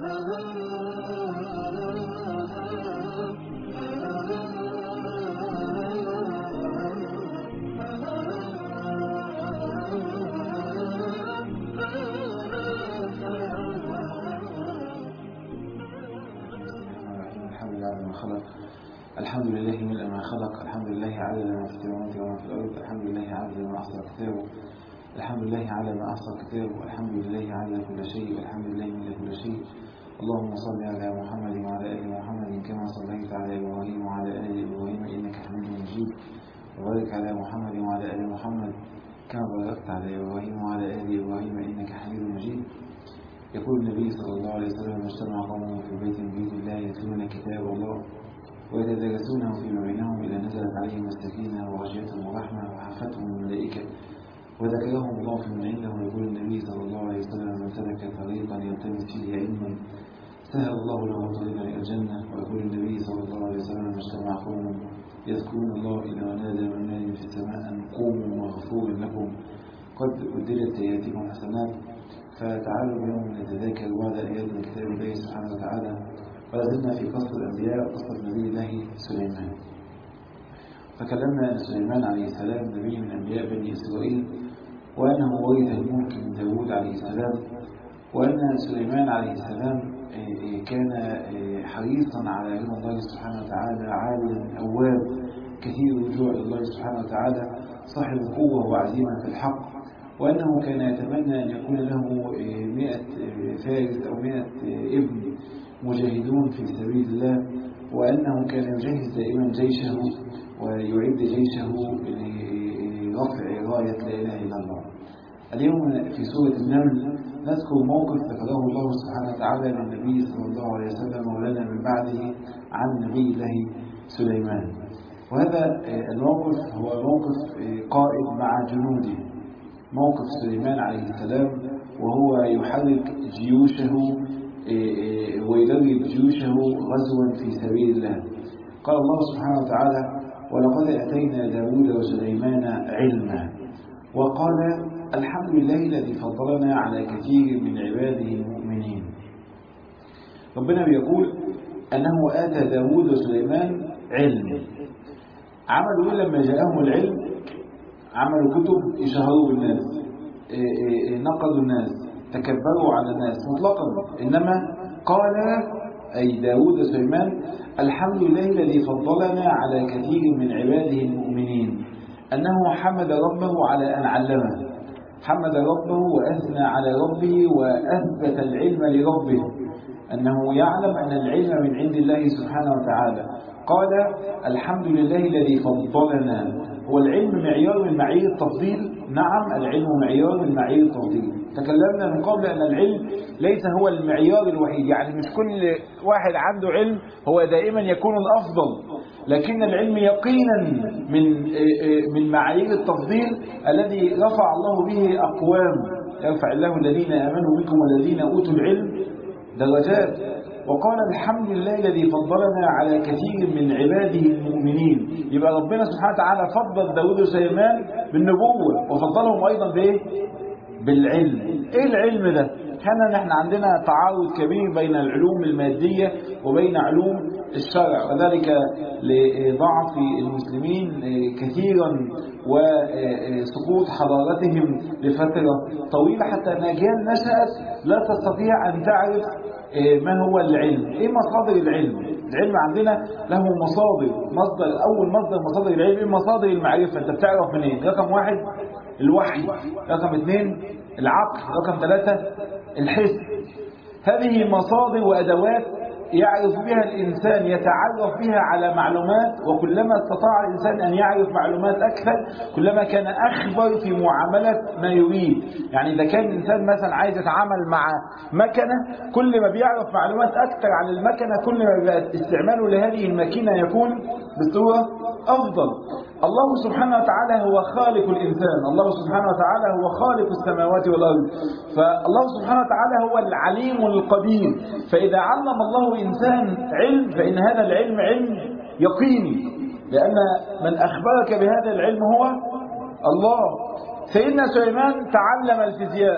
خلق الحمد لله من ما خلق الحمد لله عدد ما في السماوات وما في الأرض الحمد لله عدد ما أحصى كتابه الحمد لله على ما أحصى كتابه الحمد لله على كل شيء والحمد لله من كل شيء اللهم صل على محمد وعلى آل محمد كما صليت على إبراهيم وعلى آل إبراهيم إنك حميد مجيد وبارك على محمد وعلى آل محمد كما باركت على إبراهيم وعلى آل إبراهيم إنك حميد مجيد يقول النبي صلى الله عليه وسلم اجتمع قوم في بيت من بيوت الله يتلون كتاب الله ويتدارسونه فيما بينهم إذا نزلت عليهم السكينة وغشيتهم الرحمة وحفتهم الملائكة وذكرهم الله في من عنده ويقول النبي صلى الله عليه وسلم من سلك طريقا يلتمس فيه علما سهل الله له طريقا إلى الجنة ويقول النبي صلى الله عليه وسلم اجتمع قوم يذكرون الله إلى ونادى من نادي في السماء أن قوموا مغفور لكم قد أدلت سيئاتكم حسنات فتعالوا اليوم نتذاكر بعض آيات من كتاب الله سبحانه وتعالى ولازلنا في قصة الأنبياء قصة نبي الله سليمان فكلمنا أن سليمان عليه السلام نبي من أنبياء بني إسرائيل وأنه ورث الملك من داود عليه السلام وأن سليمان عليه السلام كان حريصا على علم الله سبحانه وتعالى عالما أواب كثير الرجوع إلى الله سبحانه وتعالى صاحب قوة وعزيمة في الحق وأنه كان يتمنى أن يكون له مئة فارس أو مئة ابن مجاهدون في سبيل الله وأنه كان يجهز دائما جيشه ويعد جيشه لرفع راية لا إله إلا الله اليوم في سورة النمل نذكر موقف ذكره الله سبحانه وتعالى للنبي صلى الله عليه وسلم ولنا من بعده عن نبي الله سليمان وهذا الموقف هو موقف قائد مع جنوده موقف سليمان عليه السلام وهو يحرك جيوشه ويدرب جيوشه غزوا في سبيل الله قال الله سبحانه وتعالى ولقد أتينا داود وسليمان علما وقال الحمد لله الذي فضلنا على كثير من عباده المؤمنين ربنا بيقول أنه آتى داود وسليمان علم عملوا إيه لما جاءهم العلم عملوا كتب يشهروا بالناس نقدوا الناس تكبروا على الناس مطلقا إنما قال أي داود وسليمان الحمد لله الذي فضلنا على كثير من عباده المؤمنين أنه حمد ربه على أن علمه حمد ربه وأثنى على ربه وأثبت العلم لربه أنه يعلم أن العلم من عند الله سبحانه وتعالى قال الحمد لله الذي فضلنا هو العلم معيار من معايير التفضيل نعم العلم معيار من معايير التفضيل تكلمنا من قبل أن العلم ليس هو المعيار الوحيد يعني مش كل واحد عنده علم هو دائما يكون الأفضل لكن العلم يقينا من من معايير التفضيل الذي رفع الله به أقوام يرفع الله الذين آمنوا بكم والذين أوتوا العلم درجات وقال الحمد لله الذي فضلنا على كثير من عباده المؤمنين يبقى ربنا سبحانه وتعالى فضل داود وسليمان بالنبوة وفضلهم أيضا بإيه؟ بالعلم إيه العلم ده؟ كان نحن عندنا تعارض كبير بين العلوم المادية وبين علوم الشرع وذلك لضعف المسلمين كثيرا وسقوط حضارتهم لفترة طويلة حتى أن أجيال نشأت لا تستطيع أن تعرف ما هو العلم ايه مصادر العلم العلم عندنا له مصادر مصدر اول مصدر مصادر العلم ايه مصادر المعرفة انت بتعرف منين رقم واحد الوحي رقم اثنين العقل رقم ثلاثة الحس هذه مصادر وادوات يعرف بها الإنسان يتعرف بها على معلومات وكلما استطاع الإنسان أن يعرف معلومات أكثر كلما كان أخبر في معاملة ما يريد يعني إذا كان الإنسان مثلا عايز يتعامل مع مكنة كل ما بيعرف معلومات أكثر عن المكنة كل ما بيبقى استعماله لهذه الماكينة يكون بصورة أفضل الله سبحانه وتعالى هو خالق الإنسان الله سبحانه وتعالى هو خالق السماوات والأرض فالله سبحانه وتعالى هو العليم القدير فإذا علم الله إنسان علم فإن هذا العلم علم يقيني لأن من أخبرك بهذا العلم هو الله سيدنا سليمان تعلم الفيزياء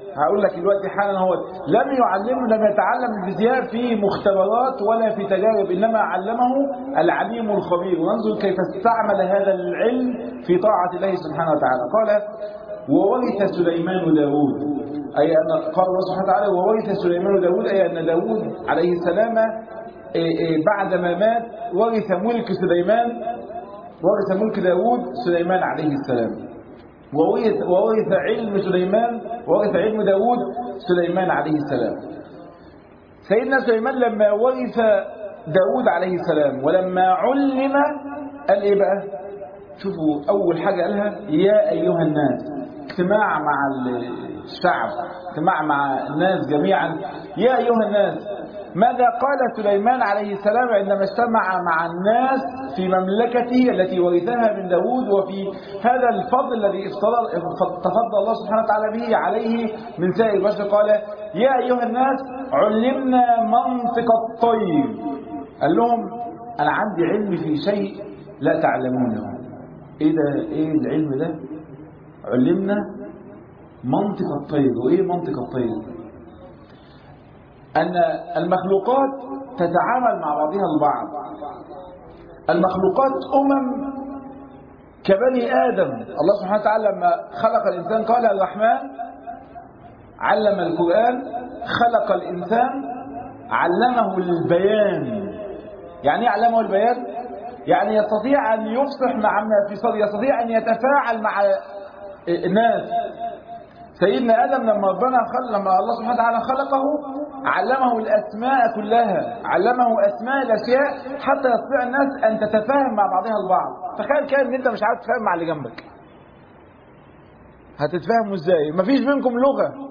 هقول لك دلوقتي حالا هو لم يعلمه لم يتعلم الفيزياء في مختبرات ولا في تجارب انما علمه العليم الخبير وانظر كيف استعمل هذا العلم في طاعه الله سبحانه وتعالى قال وورث سليمان داود أي أن قال الله سبحانه وتعالى وورث سليمان داود أي أن داود عليه السلام بعدما مات ورث ملك سليمان ورث ملك داود سليمان عليه السلام وورث, وورث علم سليمان وورث علم داود سليمان عليه السلام سيدنا سليمان لما ورث داود عليه السلام ولما علم قال ايه بقى شوفوا اول حاجة قالها يا ايها الناس اجتماع مع الشعب اجتماع مع الناس جميعا يا ايها الناس ماذا قال سليمان عليه السلام عندما اجتمع مع الناس في مملكته التي ورثها من داود وفي هذا الفضل الذي تفضل الله سبحانه وتعالى به عليه من سائر البشر قال يا أيها الناس علمنا منطق الطير قال لهم أنا عندي علم في شيء لا تعلمونه إيه ده إيه العلم ده علمنا منطق الطير وإيه منطق الطير أن المخلوقات تتعامل مع بعضها البعض المخلوقات أمم كبني آدم الله سبحانه وتعالى لما خلق الإنسان قال الرحمن علم القرآن خلق الإنسان علمه البيان يعني ايه علمه البيان يعني يستطيع أن يفصح مع ما في صدره يستطيع أن يتفاعل مع الناس سيدنا آدم لما ربنا خلق لما الله سبحانه وتعالى خلقه علمه الأسماء كلها علمه أسماء الأشياء حتى يستطيع الناس أن تتفاهم مع بعضها البعض تخيل كان إن أنت مش عارف تتفاهم مع اللي جنبك هتتفاهموا إزاي مفيش بينكم لغة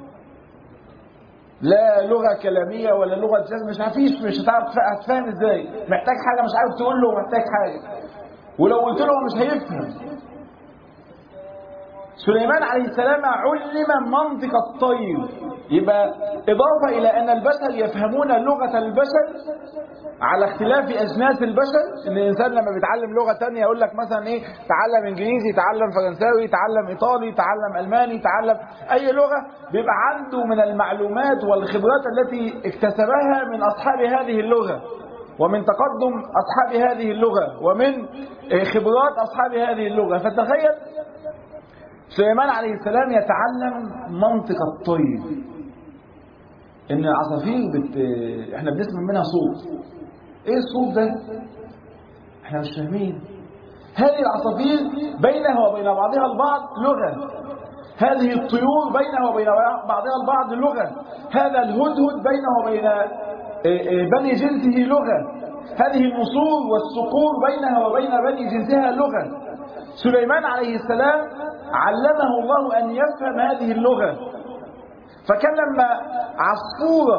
لا لغة كلامية ولا لغة جسم مش عارفيش مش هتعرف هتفهم إزاي محتاج حاجة مش عارف تقول له محتاج حاجة ولو قلت له مش هيفهم سليمان عليه السلام علم منطق الطير يبقى إضافة إلى أن البشر يفهمون لغة البشر على اختلاف أجناس البشر إن الإنسان لما بيتعلم لغة تانية يقول لك مثلا إيه تعلم إنجليزي تعلم فرنساوي تعلم إيطالي تعلم ألماني تعلم أي لغة بيبقى عنده من المعلومات والخبرات التي اكتسبها من أصحاب هذه اللغة ومن تقدم أصحاب هذه اللغة ومن خبرات أصحاب هذه اللغة فتخيل سليمان عليه السلام يتعلم منطق الطير ان العصافير بت... احنا بنسمع منها صوت ايه الصوت ده احنا مش فاهمين هذه العصافير بينها وبين بعضها البعض لغة هذه الطيور بينها وبين بعضها البعض لغة هذا الهدهد بينه وبين بني جنسه لغة هذه النصور والصقور بينها وبين بني جنسها لغة سليمان عليه السلام علمه الله أن يفهم هذه اللغة فكان لما عصفورة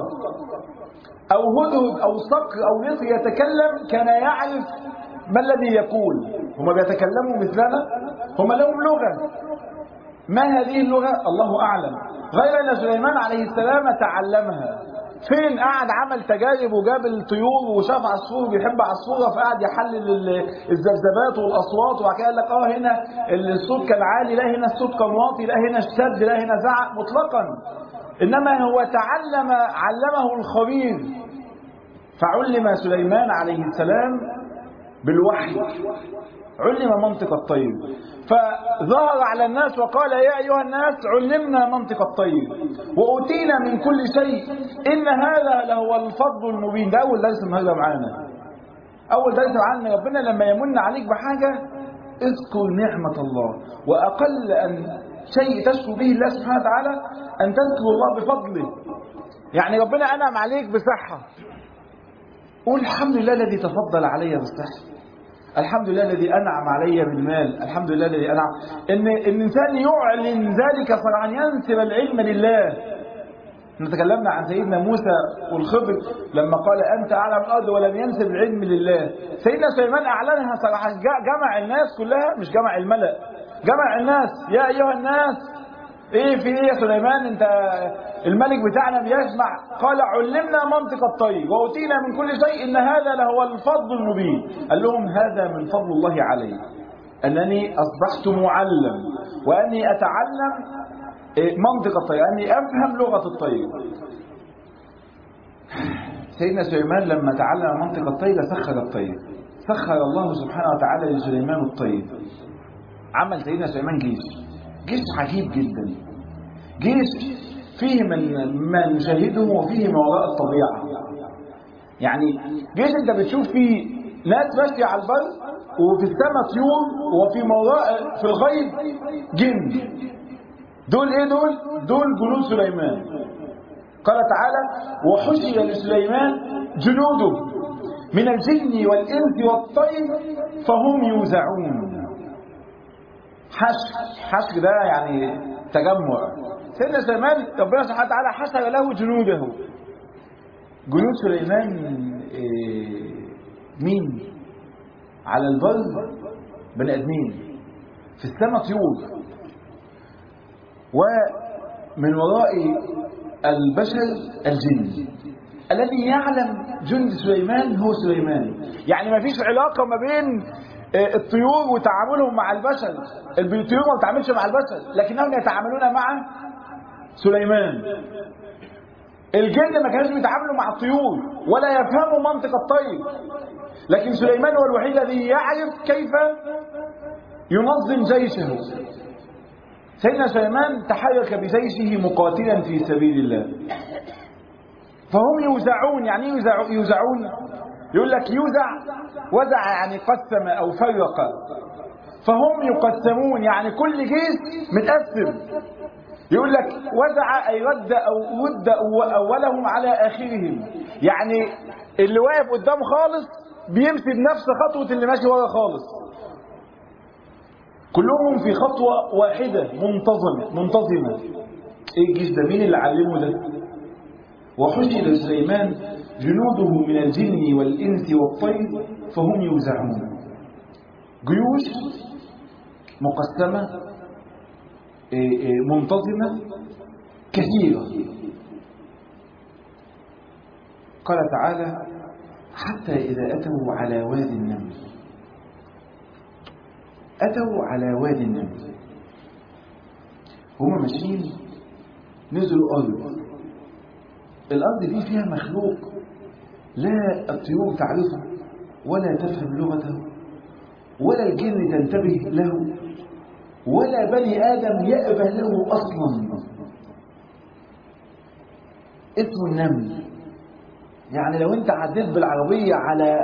أو هدهد أو صقر أو نسر يتكلم كان يعرف ما الذي يقول هم بيتكلموا مثلنا هم لهم لغة ما هذه اللغة الله أعلم غير أن سليمان عليه السلام تعلمها فين قعد عمل تجارب وجاب الطيور وشاف عصفور بيحب عصفوره فقعد يحلل الذبذبات والاصوات وبعد كده قال لك اه هنا الصوت كان عالي لا هنا الصوت كان واطي لا هنا اشتد لا هنا زعق مطلقا انما هو تعلم علمه الخبير فعلم سليمان عليه السلام بالوحي علم منطق الطير فظهر على الناس وقال يا أيها الناس علمنا منطق الطير وأتينا من كل شيء إن هذا لهو الفضل المبين ده أول درس النهارده معانا أول درس معانا ربنا لما يمن عليك بحاجة اذكر نعمة الله وأقل أن شيء تشكو به الله سبحانه وتعالى أن تذكر الله بفضله يعني ربنا أنعم عليك بصحة قول الحمد لله الذي تفضل علي بالصحة الحمد لله الذي أنعم علي بالمال الحمد لله الذي أنعم إن الإنسان يعلن ذلك صنعا ينسب العلم لله تكلمنا عن سيدنا موسى والخضر لما قال أنت أعلم الأرض ولم ينسب العلم لله سيدنا سليمان أعلنها صراحة جمع الناس كلها مش جمع الملأ جمع الناس يا أيها الناس ايه في ايه يا سليمان انت الملك بتاعنا بيسمع قال علمنا منطق الطير وأوتينا من كل شيء إن هذا لهو الفضل المبين قال لهم هذا من فضل الله علي أنني أصبحت معلم وأني أتعلم منطق الطير أني أفهم لغة الطير سيدنا سليمان لما تعلم منطق الطير سخر الطير سخر الله سبحانه وتعالى لسليمان الطير عمل سيدنا سليمان جيش جيش عجيب جدا جيش فيه من ما نشاهده وفيه ما وراء الطبيعة يعني جيش انت بتشوف فيه ناس ماشية على البر وفي السماء طيور وفي ما وراء في الغيب جن دول ايه دول دول جنود سليمان قال تعالى وحشي لسليمان جنوده من الجن والإنس والطير فهم يوزعون حشر حشر ده يعني تجمع سيدنا سليمان ربنا سبحانه وتعالى حشر له جنوده جنود سليمان إيه مين على البر بني ادمين في السماء طيور ومن وراء البشر الجن الذي يعلم جند سليمان هو سليمان يعني ما فيش علاقة ما بين الطيور وتعاملهم مع البشر الطيور ما بتعاملش مع البشر لكنهم يتعاملون مع سليمان الجن ما كانوش بيتعاملوا مع الطيور ولا يفهموا منطق الطير لكن سليمان هو الوحيد الذي يعرف كيف ينظم جيشه سيدنا سليمان تحرك بجيشه مقاتلا في سبيل الله فهم يوزعون يعني يوزع يوزعون يقول لك يوزع وزع يعني قسم او فرق فهم يقسمون يعني كل جيش متقسم يقول لك وزع اي رد او رد اولهم على اخرهم يعني اللي واقف قدام خالص بيمشي بنفس خطوه اللي ماشي ورا خالص كلهم في خطوه واحده منتظمه منتظمه ايه الجيش ده مين اللي علمه ده وحشر سليمان جنوده من الجن والإنس والطير فهم يوزعون جيوش مقسمة منتظمة كثيرة قال تعالى حتى إذا أتوا على وادي النمل أتوا على وادي النمل هما ماشيين نزلوا أرض الأرض دي فيها مخلوق لا الطيور تعرفه ولا تفهم لغته ولا الجن تنتبه له ولا بني آدم يأبه له أصلا اسمه النمل يعني لو انت عديت بالعربية على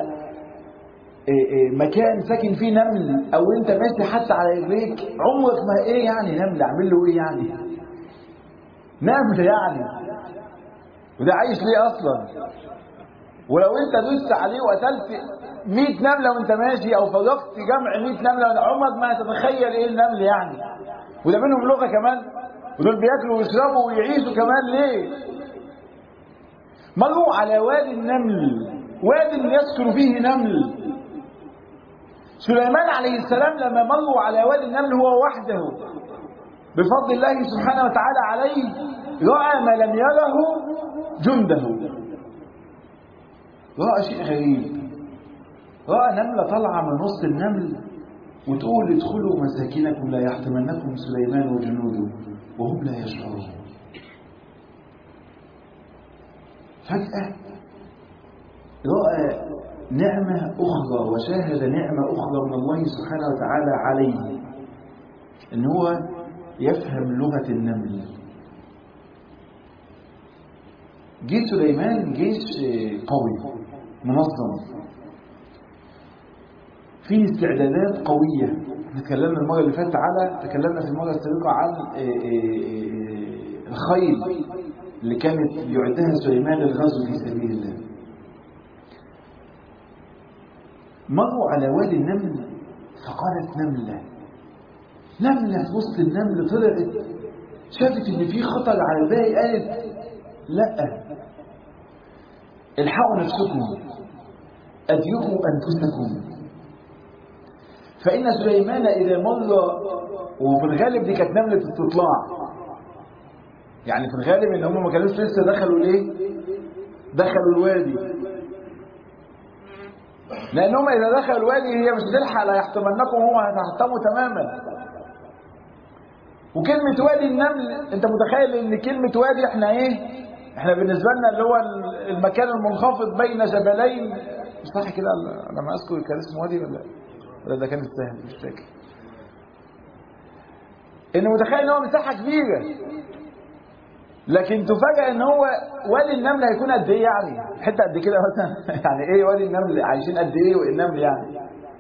مكان ساكن فيه نمل او انت ماشي حتى على رجليك عمرك ما ايه يعني نمل اعمل له ايه يعني نمل يعني وده عايش ليه اصلا ولو انت دوست عليه وقتلت 100 نمله وانت ماشي او فرقت جمع 100 نمله عمرك ما هتتخيل ايه النمل يعني وده منهم لغه كمان ودول بياكلوا ويشربوا ويعيشوا كمان ليه مروا على وادي النمل وادي يسكن فيه نمل سليمان عليه السلام لما مروا على وادي النمل هو وحده بفضل الله سبحانه وتعالى عليه رأى ما لم يره جنده رأى شيء غريب رأى نملة طالعة من وسط النمل وتقول ادخلوا مساكنكم لا يحتمنكم سليمان وجنوده وهم لا يشعرون فجأة رأى نعمة أخرى وشاهد نعمة أخرى من الله سبحانه وتعالى عليه إن هو يفهم لغة النمل جيش سليمان جيش قوي منظم فيه استعدادات قوية تكلمنا المرة اللي فاتت على تكلمنا في المرة السابقة عن الخيل اللي كانت يعدها سليمان للغزو في سبيل الله مروا على وادي النمل فقالت نملة نملة في وسط النمل طلعت شافت ان في خطر على الباقي قالت لا الحقوا نفسكم أديكوا أنفسكم فإن سليمان إذا مر وفي الغالب دي كانت نملة استطلاع يعني في الغالب إن هم ما كانوش لسه دخلوا ليه؟ دخلوا الوادي لأنهم إذا دخلوا الوادي هي مش هتلحق لا يحتمنكم هم هيتحطموا تماما وكلمة وادي النمل انت متخيل ان كلمة وادي احنا ايه احنا بالنسبة لنا اللي هو المكان المنخفض بين جبلين مش صح كده لما اذكر كان اسمه وادي ولا ولا ده كان السهل مش فاكر ان متخيل ان هو مساحة كبيرة لكن تفاجأ ان هو وادي النمل هيكون قد ايه يعني حتة قد كده مثلا يعني ايه وادي النمل عايشين قد ايه والنمل يعني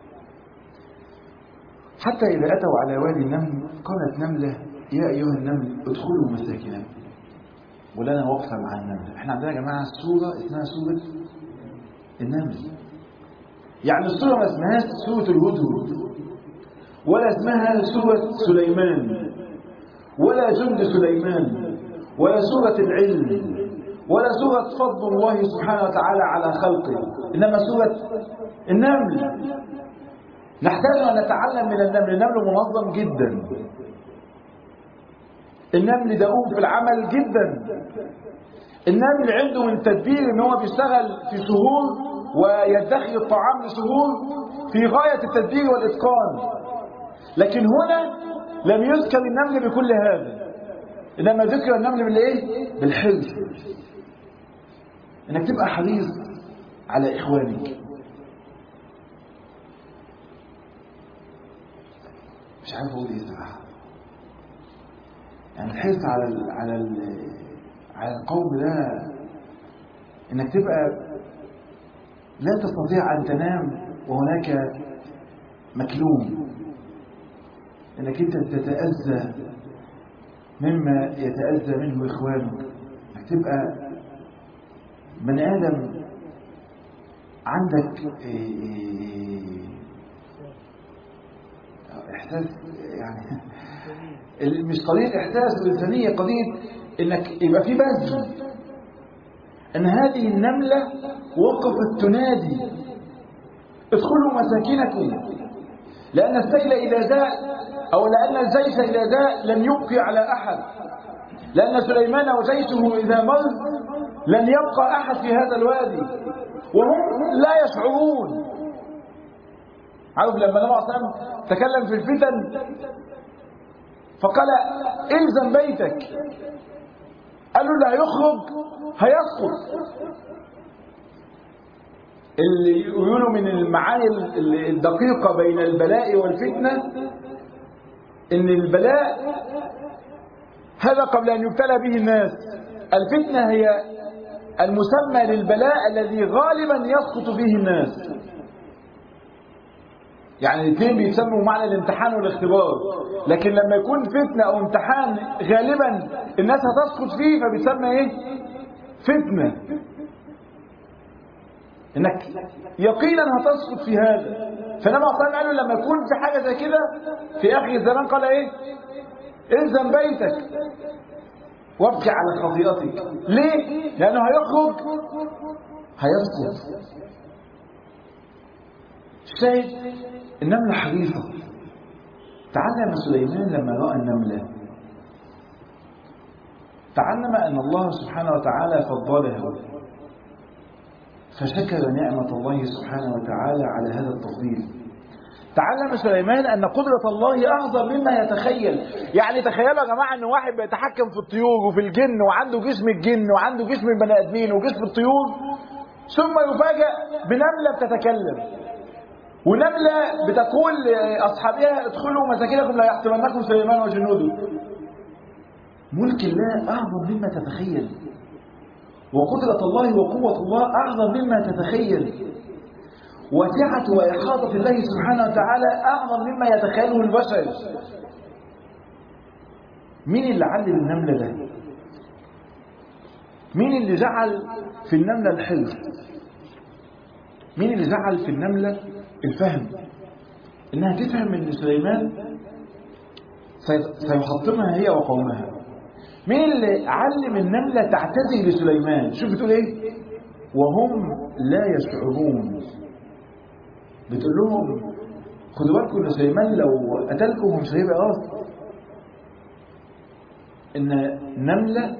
حتى إذا أتوا على وادي النمل قالت نملة يا أيها النمل ادخلوا مساكنكم ولنا وقفة مع النمل احنا عندنا يا جماعة سورة اسمها سورة النمل يعني السورة ما اسمهاش سورة الهدهد ولا اسمها سورة سليمان ولا جند سليمان ولا سورة العلم ولا سورة فضل الله سبحانه وتعالى على خلقه إنما سورة النمل نحتاج أن نتعلم من النمل النمل منظم جدا النمل دؤوب في العمل جدا النمل عنده من تدبير ان هو بيشتغل في شهور ويدخر الطعام لشهور في غاية التدبير والإتقان لكن هنا لم يذكر النمل بكل هذا إنما ذكر النمل بالإيه؟ بالحرص إنك تبقى حريص على إخوانك مش عارف اقول ايه صراحه يعني الحرص على ال على ال على القوم ده انك تبقى لا تستطيع ان تنام وهناك مكلوم انك انت تتاذى مما يتاذى منه اخوانك انك تبقى بني ادم عندك إيه إيه احساس يعني مش قضيه احساس الانسانيه قضيه انك يبقى في بذل ان هذه النمله وقفت تنادي ادخلوا مساكنكم لان السيل اذا جاء او لان الجيش اذا جاء لن يبقي على احد لان سليمان وجيشه اذا مر لن يبقى احد في هذا الوادي وهم لا يشعرون عارف لما النبي صلى الله عليه وسلم تكلم في الفتن فقال الزم بيتك قال له اللي هيخرج هيسقط اللي يقولوا من المعاني الدقيقة بين البلاء والفتنة ان البلاء هذا قبل ان يبتلى به الناس الفتنة هي المسمى للبلاء الذي غالبا يسقط فيه الناس يعني الاثنين بيسموا معنى الامتحان والاختبار لكن لما يكون فتنة او امتحان غالبا الناس هتسقط فيه فبيسمى ايه فتنة انك يقينا هتسقط في هذا فنبع صلى قال له لما يكون في حاجة زي كده في اخر الزمان قال ايه الزم بيتك وابكي على خطيئتك ليه لانه هيخرج هيسقط الشاهد النملة حريصة تعلم سليمان لما رأى النملة تعلم أن الله سبحانه وتعالى فضله فشكر نعمة الله سبحانه وتعالى على هذا التفضيل تعلم سليمان أن قدرة الله أعظم مما يتخيل يعني تخيلوا يا جماعة أن واحد بيتحكم في الطيور وفي الجن وعنده جسم الجن وعنده جسم البني آدمين وجسم الطيور ثم يفاجأ بنملة بتتكلم ونملة بتقول لأصحابها ادخلوا مساكنكم لا يحتمنكم سليمان وجنوده ملك الله أعظم مما تتخيل وقدرة الله وقوة الله أعظم مما تتخيل وسعة وإحاطة الله سبحانه وتعالى أعظم مما يتخيله البشر مين اللي علم النملة ده مين اللي جعل في النملة الحلم مين اللي جعل في النملة الفهم انها تفهم ان سليمان سيحطمها هي وقومها مين اللي علم النملة تعتذر لسليمان شوف بتقول ايه وهم لا يشعرون بتقول لهم خدوا بالكم ان سليمان لو قتلكم مش هيبقى قاصد ان نملة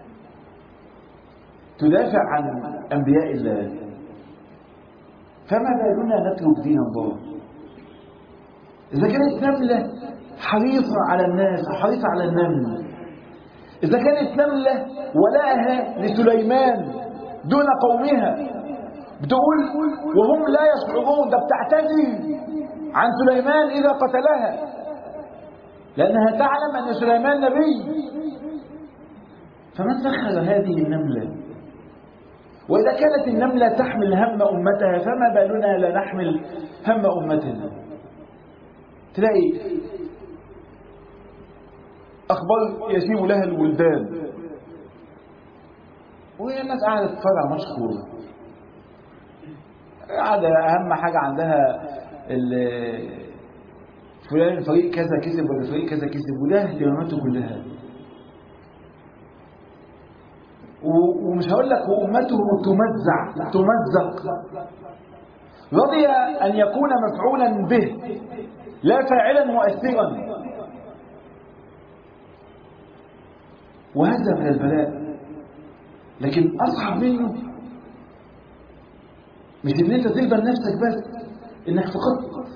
تدافع عن انبياء الله فما بالنا نترك دين الله إذا كانت نملة حريصة على الناس وحريصة على النمل إذا كانت نملة ولاها لسليمان دون قومها بتقول وهم لا يشعرون ده بتعتذر عن سليمان إذا قتلها لأنها تعلم أن سليمان نبي فمن سخر هذه النملة وإذا كانت النملة تحمل هم أمتها فما بالنا لا نحمل هم أمتنا تلاقي أخبار يسيم لها الولدان وهي الناس قاعدة تتفرج على ماتش كورة قاعدة أهم حاجة عندها فلان الفريق كذا كسب ولا الفريق كذا كسب وده اهتماماته كلها ومش هقول لك وامته تمزع تمزق رضي ان يكون مفعولا به لا فاعلا مؤثرا وهذا من البلاء لكن اصعب منه مش ان انت تقبل نفسك بس انك فقدت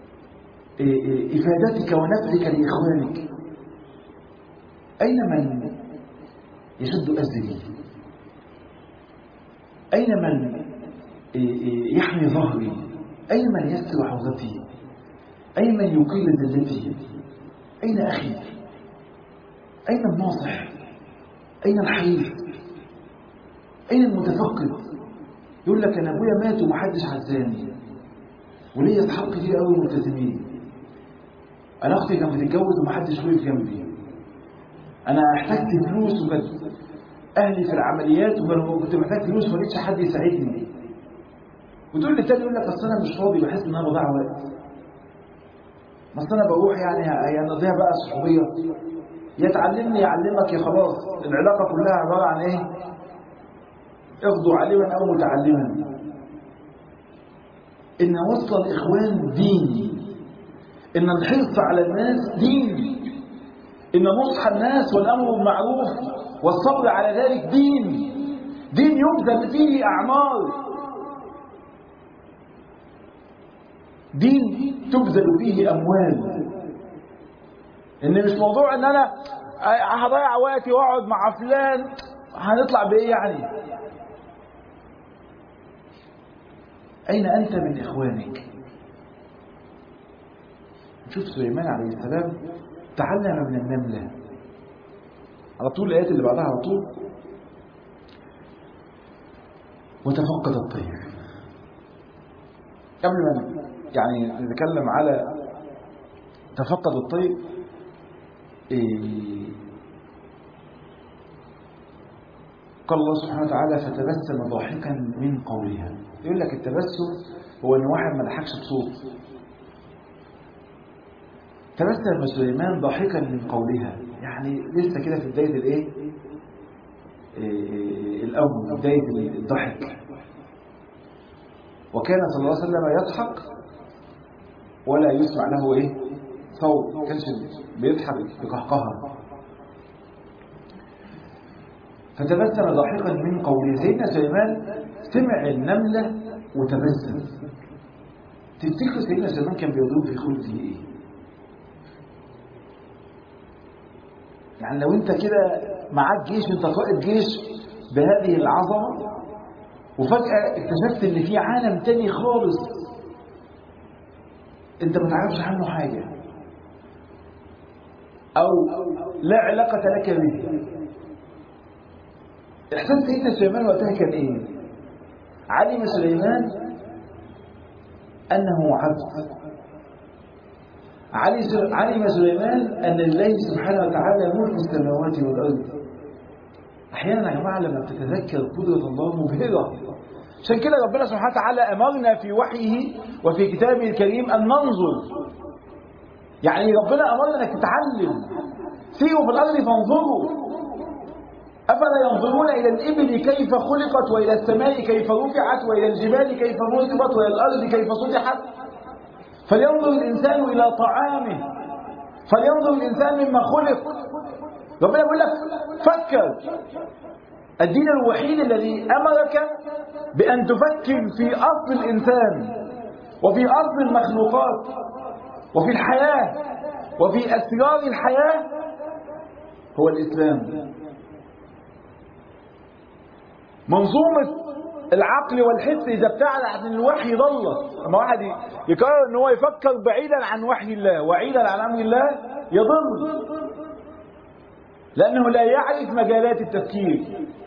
افادتك ونفعك لاخوانك اين من يشد أزري أين من يحمي ظهري أين من يستر حوزتي أين من يقيل ذلتي أين أخي أين الناصح أين الحريف أين المتفقد يقول لك أنا أبويا مات ومحدش عزاني وليا أصحاب كتير قوي ملتزمين أنا أختي كانت بتتجوز ومحدش وقف جنبي أنا احتجت فلوس وكانت اهلي في العمليات وكنت محتاج فلوس وما لقيتش حد يساعدني وتقول لي التاني يقول لك اصل انا مش فاضي بحس ان انا بضيع وقت ما اصل انا بروح يعني هي نضيع بقى صحوبيه يا تعلمني يعلمك يا خلاص العلاقه كلها عباره عن ايه اخضوا علما او متعلما ان وصل الاخوان دين ان الحرص على الناس دين ان نصح الناس والامر بالمعروف والصبر على ذلك دين دين يبذل فيه أعمار دين تبذل فيه أموال إن مش موضوع إن أنا هضيع وقتي وأقعد مع فلان هنطلع بإيه يعني أين أنت من إخوانك شوف سليمان عليه السلام تعلم من النمله على طول الآيات اللي بعدها على طول وتفقد الطير قبل ما يعني نتكلم على تفقد الطير إيه قال الله سبحانه وتعالى فتبسم ضاحكا من قولها يقول لك التبسم هو ان واحد ما ضحكش بصوت تبسم سليمان ضاحكا من قولها يعني لسه كده في بداية الايه إيه الأول بداية الضحك وكان صلى الله عليه وسلم يضحك ولا يسمع له ايه صوت ما كانش بيضحك بقهقهه فتبسم ضاحكا من قوله سيدنا سليمان سمع النملة وتبسم تفتكر سيدنا سليمان كان بيضرب في خلده ايه يعني لو انت كده معاك جيش انت قائد جيش بهذه العظمة وفجأة اكتشفت ان في عالم تاني خالص انت ما تعرفش عنه حاجة او لا علاقة لك به احساس سيدنا سليمان وقتها كان ايه علم سليمان انه عبد علم سليمان أن لله سبحانه وتعالى ملك السماوات والأرض أحيانا يا جماعة لما بتتذكر قدرة الله مبهرة عشان كده ربنا سبحانه وتعالى أمرنا في وحيه وفي كتابه الكريم أن ننظر يعني ربنا أمرنا أنك تتعلم سيروا في الأرض فانظروا أفلا ينظرون إلى الإبل كيف خلقت وإلى السماء كيف رفعت وإلى الجبال كيف نصبت وإلى الأرض كيف سطحت فلينظر الإنسان إلى طعامه فلينظر الإنسان مما خلق ربنا يقول لك فكر الدين الوحيد الذي أمرك بأن تفكر في أصل الإنسان وفي أصل المخلوقات وفي الحياة وفي أسرار الحياة هو الإسلام منظومة العقل والحس إذا ابتعد عن الوحي ضلت أما واحد يقرر أن هو يفكر بعيدا عن وحي الله وعيدا عن أمر الله يضل لأنه لا يعرف مجالات التفكير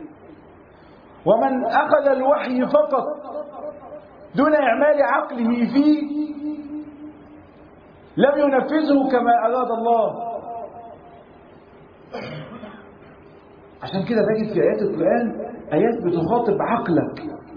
ومن أخذ الوحي فقط دون إعمال عقله فيه لم ينفذه كما أراد الله عشان كده تجد في آيات القرآن آيات بتخاطب عقلك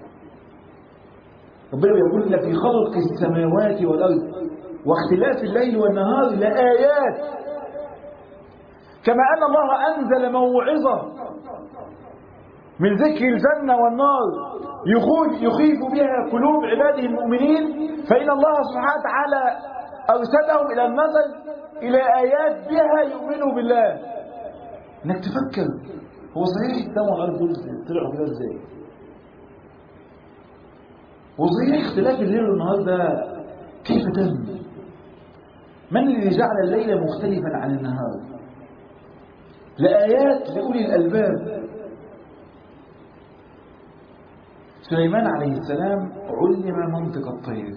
ربنا بيقول لك في خلق السماوات والأرض واختلاف الليل والنهار لآيات كما أن الله أنزل موعظة من ذكر الجنة والنار يخيف, يخيف بها قلوب عباده المؤمنين فإن الله سبحانه وتعالى أرسلهم إلى النظر إلى آيات بها يؤمنوا بالله إنك تفكر هو صحيح السماء والأرض دول طلعوا كده إزاي؟ وصحيح اختلاف الليل والنهار ده كيف تم؟ من الذي جعل الليل مختلفا عن النهار؟ لآيات لأولي الألباب سليمان عليه السلام علم منطق الطير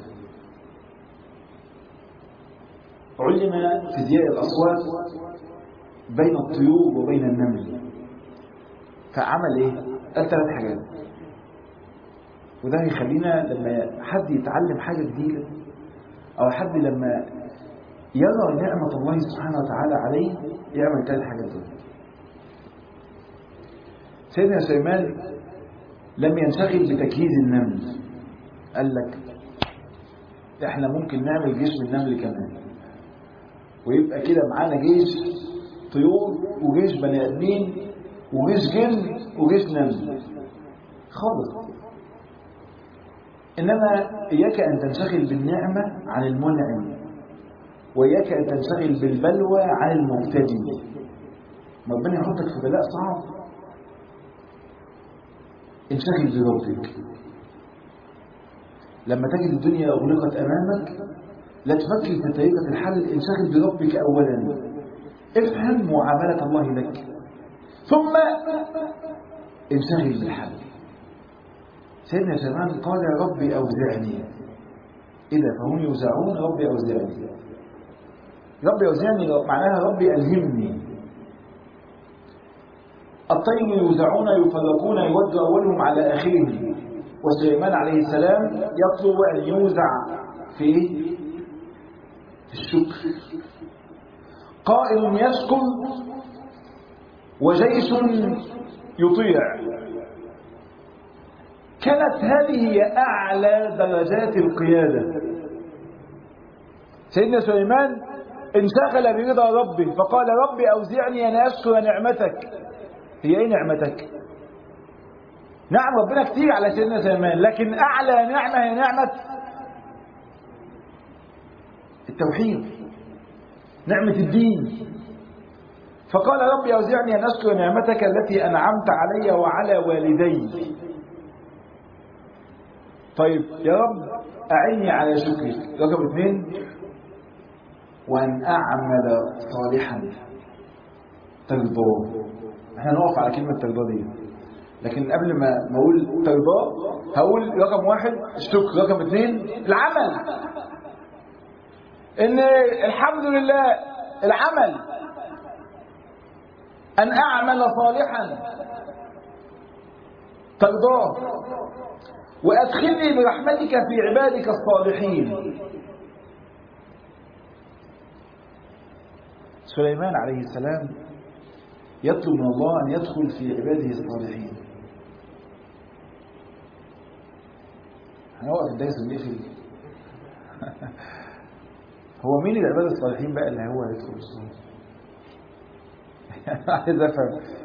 علم فيزياء الأصوات بين الطيور وبين النمل فعمل ايه؟ قال ثلاث حاجات وده هيخلينا لما حد يتعلم حاجة جديدة أو حد لما يرى نعمة الله سبحانه وتعالى عليه يعمل ثلاث حاجات دول سيدنا سليمان لم ينشغل بتجهيز النمل قال لك احنا ممكن نعمل جيش من النمل كمان ويبقى كده معانا جيش طيور وجيش بني ادمين وجيش جن وجيش نمل خالص انما اياك ان تنشغل بالنعمه عن المنعم واياك ان تنشغل بالبلوى عن المبتدئ ربنا يحطك في بلاء صعب انشغل بربك لما تجد الدنيا أغلقت أمامك لا تفكر في طريقة الحل انشغل بربك أولا افهم معاملة الله لك ثم انشغل بالحل سيدنا سلمان قال ربي أوزعني إذا فهم يوزعون ربي أوزعني ربي أوزعني معناها ربي ألهمني الطير يوزعون يفرقون يود أولهم على آخرهم وسليمان عليه السلام يطلب أن يوزع في في الشكر قائل يشكر وجيش يطيع كانت هذه هي أعلى درجات القيادة سيدنا سليمان انشغل برضا ربه فقال ربي أوزعني أن أشكر نعمتك هي ايه نعمتك نعم ربنا كتير على سيدنا سليمان لكن اعلى نعمه هي نعمه التوحيد نعمه الدين فقال ربي اوزعني ان اشكر نعمتك التي انعمت علي وعلى والدي طيب يا رب اعني على شكرك رقم اثنين وان اعمل صالحا ترضاه احنا نقف على كلمة ترضى دي لكن قبل ما ما اقول ترضى هقول رقم واحد الشكر رقم اثنين العمل ان الحمد لله العمل ان اعمل صالحا ترضاه وادخلني برحمتك في عبادك الصالحين سليمان عليه السلام يطلب من الله أن يدخل في عباده الصالحين هنوقف الدرس ونقفل هو مين العباد الصالحين بقى اللي هو يدخل الصالح عايز افهم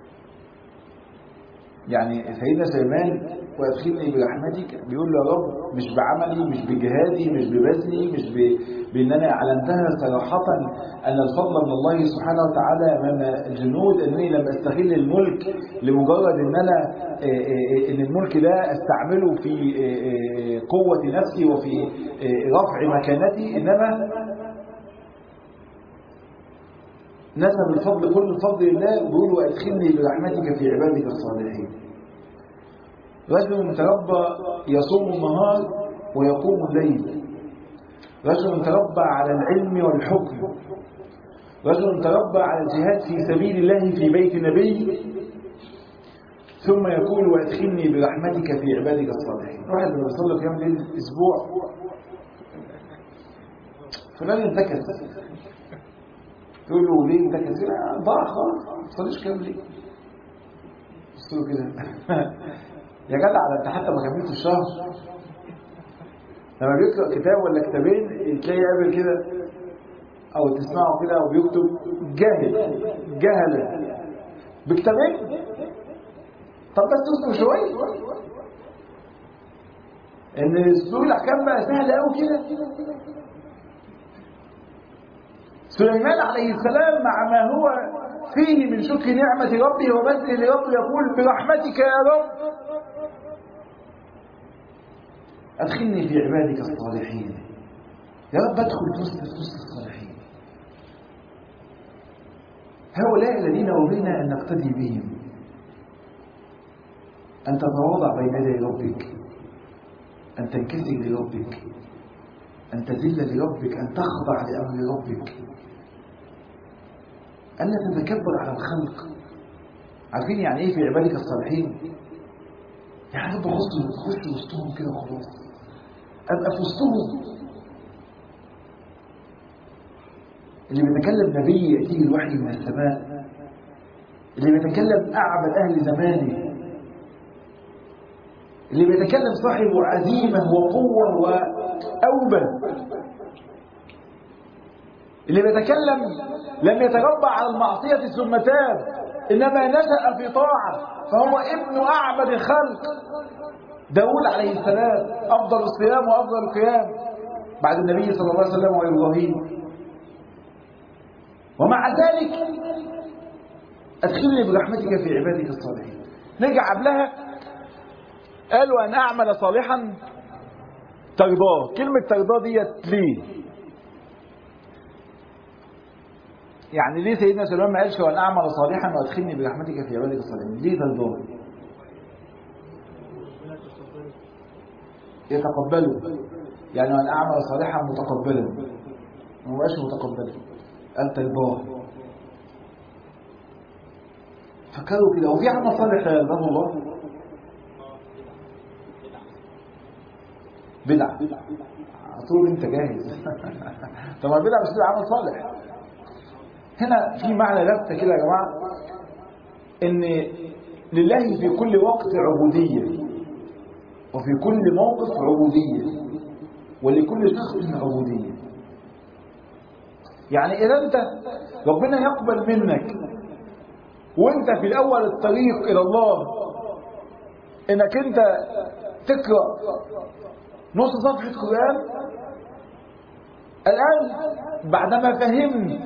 يعني سيدنا سليمان وادخلني برحمتك بيقول له يا رب مش بعملي مش بجهادي مش ببذلي مش ب... بان انا اعلنتها صراحه ان الفضل من الله سبحانه وتعالى امام الجنود انني لم استغل الملك لمجرد ان انا ان الملك ده استعمله في قوه نفسي وفي رفع مكانتي انما نسب الفضل كل الفضل لله وبيقول وادخلني برحمتك في عبادك الصالحين رجل تربى يصوم النهار ويقوم الليل رجل تربى على العلم والحكم رجل تربى على الجهاد في سبيل الله في بيت نبي ثم يقول وادخلني برحمتك في عبادك الصالحين واحد لما بيصلي قيام ليل اسبوع فلان انتكس تقول له ليه انتكس ضاع خالص ما تصليش قيام ليل قلت له كده يا جدع ده انت حتى ما كملتش الشهر لما بيقرا كتاب ولا كتابين تلاقي قابل كده او تسمعه كده او بيكتب جاهل جهل بكتابين طب بس تصبر شويه ان صدور الاحكام بقى سهله قوي كده سليمان عليه السلام مع ما هو فيه من شكر نعمة ربه وبذل لربه يقول برحمتك يا رب أدخلني في عبادك الصالحين يا رب ادخل في وسط وسط الصالحين هؤلاء الذين أرينا أن نقتدي بهم أن تتواضع بين يدي ربك أن تنكسر لربك أن تذل لربك أن تخضع لأمر ربك أن لا تتكبر على الخلق عارفين يعني إيه في عبادك الصالحين؟ يعني رب خش خش وسطهم كده وخلاص أبقى في وسطهم اللي بيتكلم نبي يأتيه الوحي من السماء اللي بيتكلم أعبد أهل زمانه اللي بيتكلم صاحب عزيمة وقوة وأوبة اللي بيتكلم لم يتربى على المعصية ثم تاب إنما نشأ في طاعة فهو ابن أعبد الخلق داود عليه السلام أفضل الصيام وأفضل القيام بعد النبي صلى الله عليه وسلم وإبراهيم ومع ذلك أدخلني برحمتك في عبادك الصالحين نرجع قبلها قالوا أن أعمل صالحا ترضاه كلمة ترضاه ديت ليه يعني ليه سيدنا سليمان ما قالش وأن أعمل صالحا وأدخلني برحمتك في عبادك الصالحين ليه ترضاه يتقبله يعني أن أعمل صالحا متقبلا ما بقاش متقبلا قال ترضاه فكروا كده وفي عمل صالح يرضاه الله بدعة على طول انت جاهز طب البدعة مش تبقى عمل صالح هنا في معنى لفتة كده يا جماعة ان لله في كل وقت عبودية وفي كل موقف عبودية ولكل شخص عبودية يعني إذا أنت ربنا يقبل منك وأنت في الأول الطريق إلى الله إنك أنت تقرأ نص صفحة قرآن الآن بعدما فهمت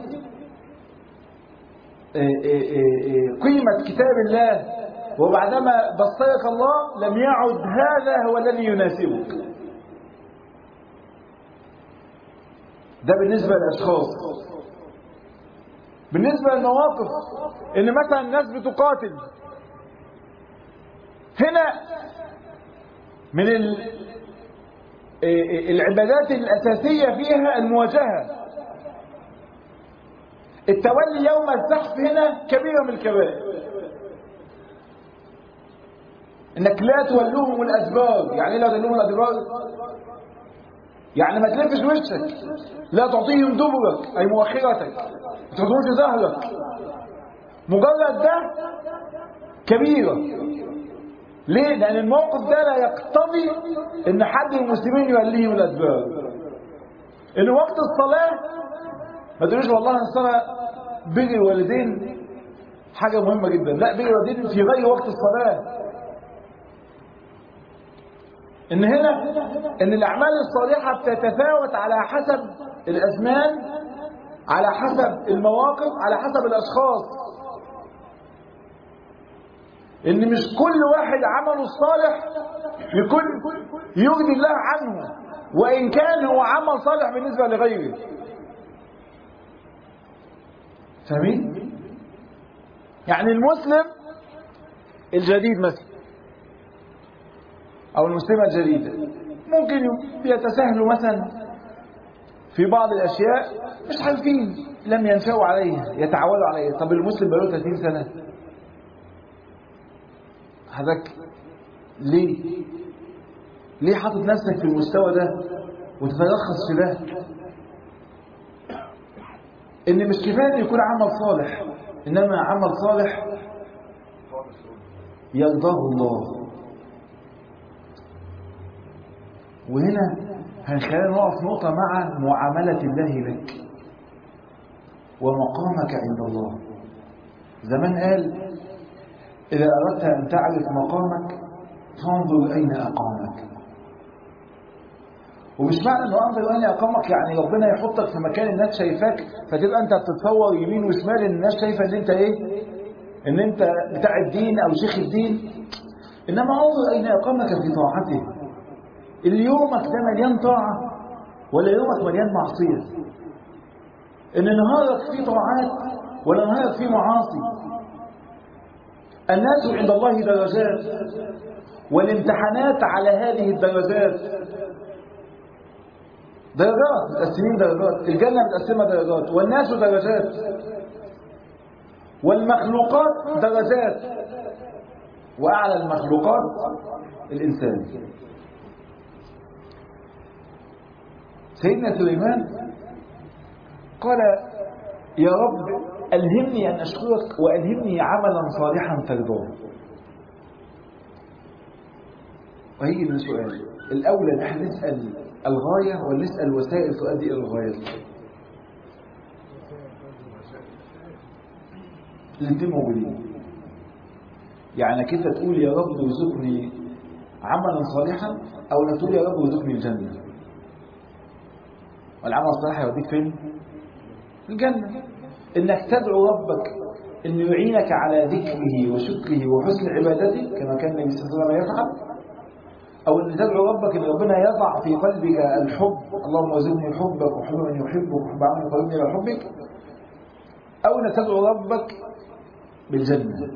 قيمة كتاب الله وبعدما بصرك الله لم يعد هذا هو الذي يناسبك ده بالنسبة للأشخاص بالنسبة للمواقف إن مثلا الناس بتقاتل هنا من العبادات الأساسية فيها المواجهة التولي يوم الزحف هنا كبيرة من الكبائر انك لا تولوهم الادبار يعني لا تولوهم الادبار يعني ما تلفش وشك لا تعطيهم دبرك اي مؤخرتك ما تحطهمش ظهرك مجرد ده كبيرة ليه؟ لأن الموقف ده لا يقتضي إن حد من المسلمين يوليهم الأدبار. إن وقت الصلاة ما تقولوش والله الصلاة بر الوالدين حاجة مهمة جدا، لا بر الوالدين في غير وقت الصلاة. ان هنا ان الاعمال الصالحه بتتفاوت على حسب الازمان على حسب المواقف على حسب الاشخاص ان مش كل واحد عمله الصالح يكون يغني الله عنه وان كان هو عمل صالح بالنسبه لغيره فاهمين يعني المسلم الجديد مثلا او المسلمه الجديده ممكن يتساهلوا مثلا في بعض الاشياء مش عارفين لم ينفعوا عليها يتعودوا عليها طب المسلم بقاله 30 سنه حضرتك ليه ليه حاطط نفسك في المستوى ده وتترخص في ده ان مش كفايه ان يكون عمل صالح انما عمل صالح يرضاه الله وهنا هنخلينا نقف نقطة مع معاملة الله لك ومقامك عند الله زمان قال إذا أردت أن تعرف مقامك فانظر أين أقامك ومش معنى أنه أنظر أين أقامك يعني ربنا يحطك في مكان الناس شايفاك فتبقى أنت بتتصور يمين وشمال إن الناس شايفة إن أنت إيه إن أنت بتاع الدين أو شيخ الدين إنما انظر أين أقامك في طاعته اليومك ده مليان طاعة ولا يومك مليان معصية إن نهارك فيه طاعات ولا نهارك فيه معاصي الناس عند الله درجات والامتحانات على هذه الدرجات درجات متقسمين درجات الجنة متقسمة درجات والناس درجات والمخلوقات درجات وأعلى المخلوقات الإنسان سيدنا سليمان قال يا رب ألهمني أن أشكرك وألهمني عملا صالحا ترضاه وهيجي من سؤال الأولى ان احنا نسأل الغاية ولا نسأل وسائل تؤدي إلى الغاية الاثنين موجودين يعني كيف تقول يا رب ارزقني عملا صالحا أو لا تقول يا رب ارزقني الجنة والعمل الصالح يوديك فين؟ الجنة انك تدعو ربك انه يعينك على ذكره وشكره وحسن عبادته كما كان النبي صلى الله عليه وسلم يفعل او ان تدعو ربك ان ربنا يضع في قلبك الحب اللهم ارزقني حبك وحب من يحبك وحب عمل يقربني الى حبك او ان تدعو ربك بالجنه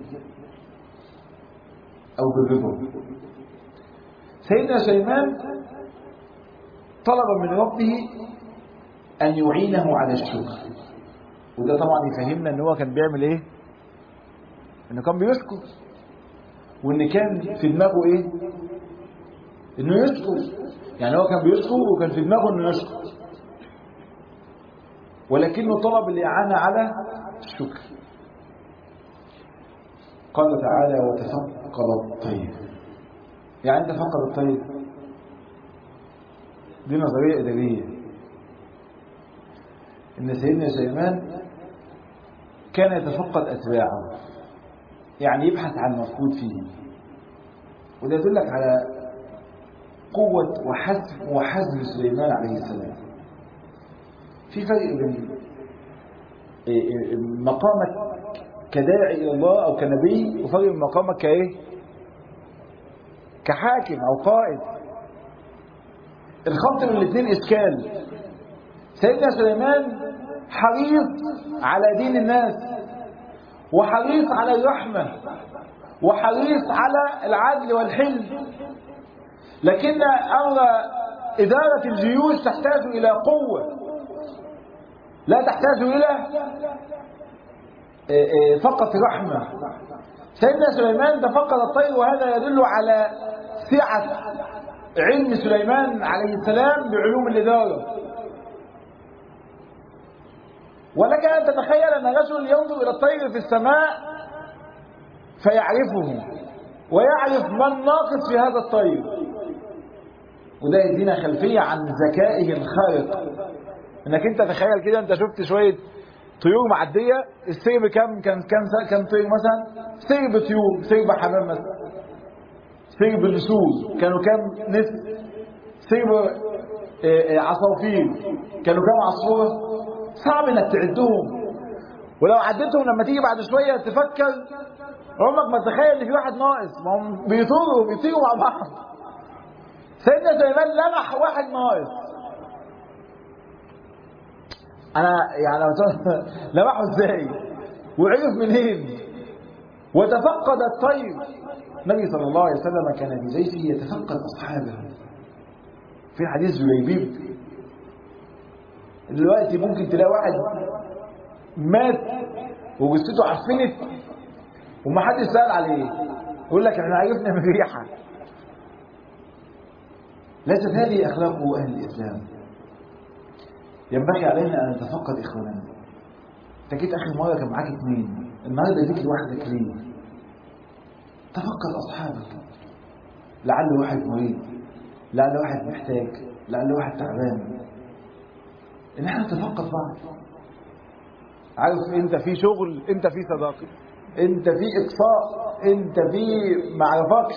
او بالرضا سيدنا سليمان طلب من ربه أن يعينه على الشكر وده طبعا يفهمنا ان هو كان بيعمل ايه انه كان بيشكر وان كان في دماغه ايه انه يشكر يعني هو كان بيشكر وكان في دماغه انه يشكر ولكنه طلب الاعانه على الشكر قال تعالى وتفقد الطير يعني انت فقد الطير دي نظريه اداريه ان سيدنا سليمان كان يتفقد اتباعه يعني يبحث عن مفقود فيه وده يدلك على قوة وحزم وحزم سليمان عليه السلام في فرق بين مقامك كداعي إلى الله أو كنبي وفرق بين مقامك كإيه كحاكم أو قائد الخلط بين الاثنين إشكال سيدنا سليمان حريص على دين الناس وحريص على الرحمة وحريص على العدل والحلم لكن أمر إدارة الجيوش تحتاج إلى قوة لا تحتاج إلى فقط رحمة سيدنا سليمان تفقد الطير وهذا يدل على سعة علم سليمان عليه السلام بعلوم الإدارة ولك أن تتخيل أن رجل ينظر إلى الطير في السماء فيعرفه ويعرف من ناقص في هذا الطير وده يدينا خلفية عن ذكائه الخارق انك انت تخيل كده انت شفت شوية طيور معدية السيب كم كان كان كان طير مثلا سيب طيور سيب حمام مثلا سيب نسور كانوا كم نسر سيب عصافير كانوا كم عصفورة صعب انك تعدهم ولو عدتهم لما تيجي بعد شوية تفكر عمرك ما تتخيل ان في واحد ناقص ما هم بيطيروا بيطيروا مع بعض سيدنا سليمان لمح واحد ناقص انا يعني لمحه ازاي وعرف منين وتفقد الطير النبي صلى الله عليه وسلم كان في جيشه يتفقد اصحابه في حديث جليبيب دلوقتي ممكن تلاقي واحد مات وجثته عفنت ومحدش سأل عليه يقول لك احنا عرفنا من الريحه ليست هذه اخلاق اهل الاسلام ينبغي علينا ان نتفقد اخواننا انت جيت اخر مره كان معاك اثنين النهارده جيت لوحدك ليه تفقد اصحابك لعل واحد مريض لعل واحد محتاج لعل واحد تعبان ان احنا نتفقد بعض عارف انت في شغل انت في صداقه انت في اقصاء انت في معرفكش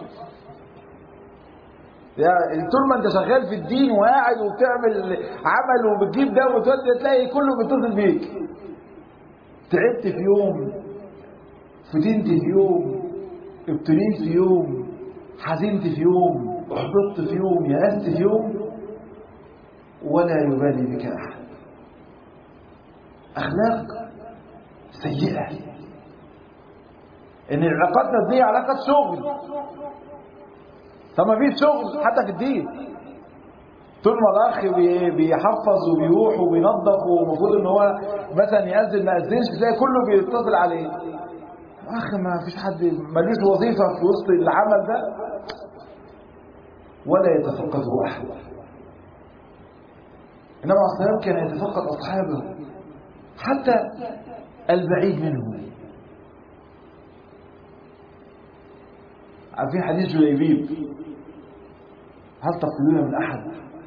يعني طول ما انت شغال في الدين وقاعد وبتعمل عمل وبتجيب ده وتودي تلاقي كله بيتصل بيك تعبت في يوم فتنت في يوم ابتليت في يوم حزنت في يوم احبطت في يوم يأست في يوم ولا يبالي بك احد اخلاق سيئه ان علاقاتنا دي علاقه شغل طب ما فيش شغل حتى في الدين طول ما الاخ بي- بيحفظ وبيروح وبينظف ومفروض ان هو مثلا يأذن ما يأذنش تلاقي كله بيتصل عليه اخ ما فيش حد ملوش وظيفه في وسط العمل ده ولا يتفقده احد النبي عليه الصلاه والسلام كان يتفقد اصحابه حتى البعيد منه عارفين حديث جليبيب هل تقتلون من احد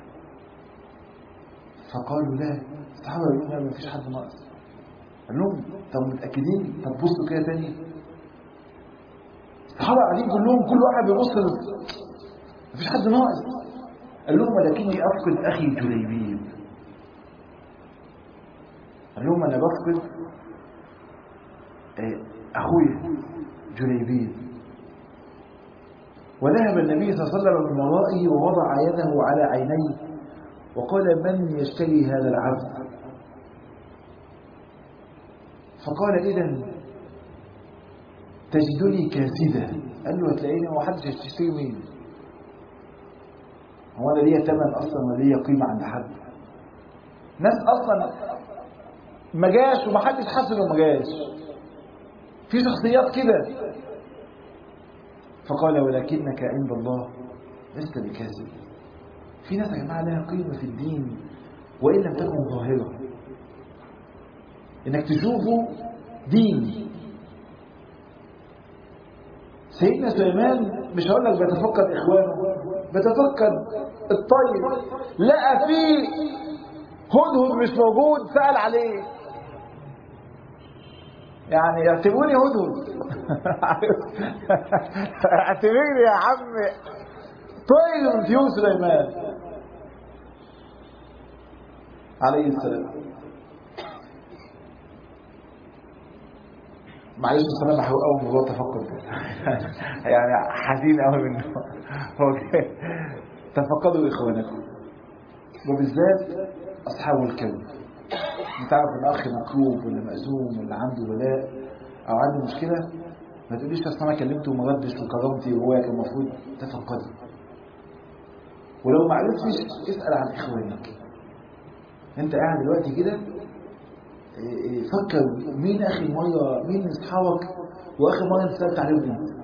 فقالوا لا الصحابه يقولون لا ما فيش حد ناقص قال لهم طب متاكدين طب بصوا كده تاني الصحابه قاعدين كلهم كل واحد بيبص ل- مفيش حد ناقص قال لهم ولكني افقد اخي جليبيب قال لهم انا بفقد آه، اخويا جليبيب وذهب النبي صلى الله عليه وسلم من ورائه ووضع يده على عينيه وقال من يشتري هذا العبد فقال اذا تجدني كاسدا قال له هتلاقيني هو حدش يشتري مين هو انا ليا ثمن اصلا ولا ليا قيمه عند حد ناس اصلا ما جاش ومحدش حس انه ما جاش في شخصيات كده فقال ولكنك عند الله لست بكاذب في ناس يا جماعه لها قيمه في الدين وان لم تكن ظاهره انك تشوفه دين سيدنا سليمان مش هقول لك بيتفقد اخوانه بيتفقد الطير لقى في هدهد مش موجود سأل عليه يعني اعتبروني هدهد اعتبرني يا عم طير من طيور سليمان عليه السلام معلش بس انا بحاول قوي موضوع التفقد ده يعني حزين قوي منه هو كده. تفقدوا اخوانكم وبالذات اصحاب الكون انت عارف ان اخ مكروب ولا مأزوم ولا عنده بلاء او عنده مشكله ما تقوليش اصل انا كلمته وما ردش وكرمتي وهو كان المفروض تفقده ولو ما عرفتش اسال عن اخوانك انت قاعد دلوقتي كده إيه إيه فكر مين اخر مره مين اصحابك واخر مره انت سالت عليهم امتى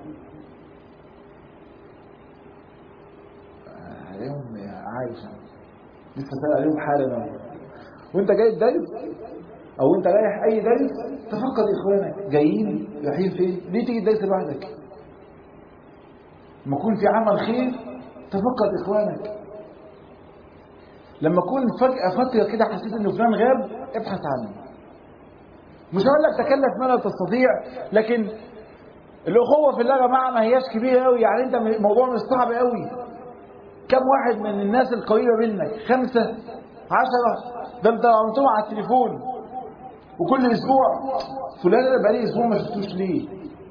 آه، عليهم عايش لسه سال عليهم حالا وانت جاي الدرس او انت رايح اي درس تفقد اخوانك جايين رايحين فين ليه تيجي الدرس لوحدك لما يكون في عمل خير تفقد اخوانك لما يكون فجأة فترة كده حسيت ان فلان غاب ابحث عنه مش هقول لك تكلف ما لا تستطيع لكن الاخوة في الله يا جماعة ما هياش كبيرة قوي يعني انت الموضوع مش صعب قوي كم واحد من الناس القريبة منك خمسة عشرة ده انت عملتهم على التليفون وكل اسبوع فلان انا بقالي اسبوع ما شفتوش ليه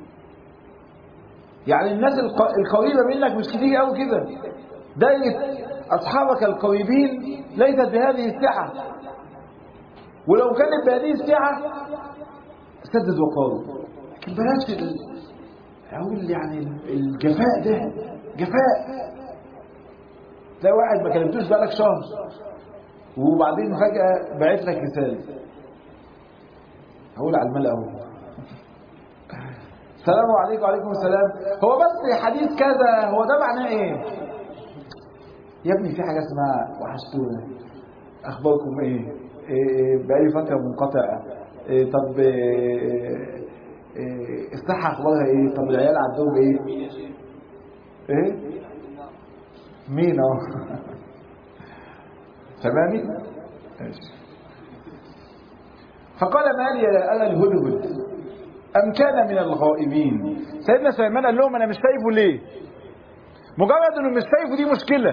يعني الناس الق- القريبة منك مش كتير قوي كده دايرة أصحابك القريبين ليست بهذه السعة ولو كانت بهذه السعة سدد وقال لكن بلاش ال- اقول يعني الجفاء ده جفاء تلاقي واحد ما كلمتوش بقالك شهر وبعدين فجأة بعت لك رسالة هقول على الملأ اهو السلام عليكم وعليكم السلام هو بس حديث كذا هو ده معناه ايه يا ابني في حاجة اسمها وحشتونا اخباركم ايه, إيه, إيه بقالي فترة منقطع إيه طب إيه إيه الصحة اخبارها ايه طب العيال عندهم ايه ايه مين اهو تمامي ماشي فقال ما لي لا أرى الهدهد أم كان من الغائبين سيدنا سليمان قال لهم أنا مش شايفه ليه مجرد أنه مش شايفه دي مشكلة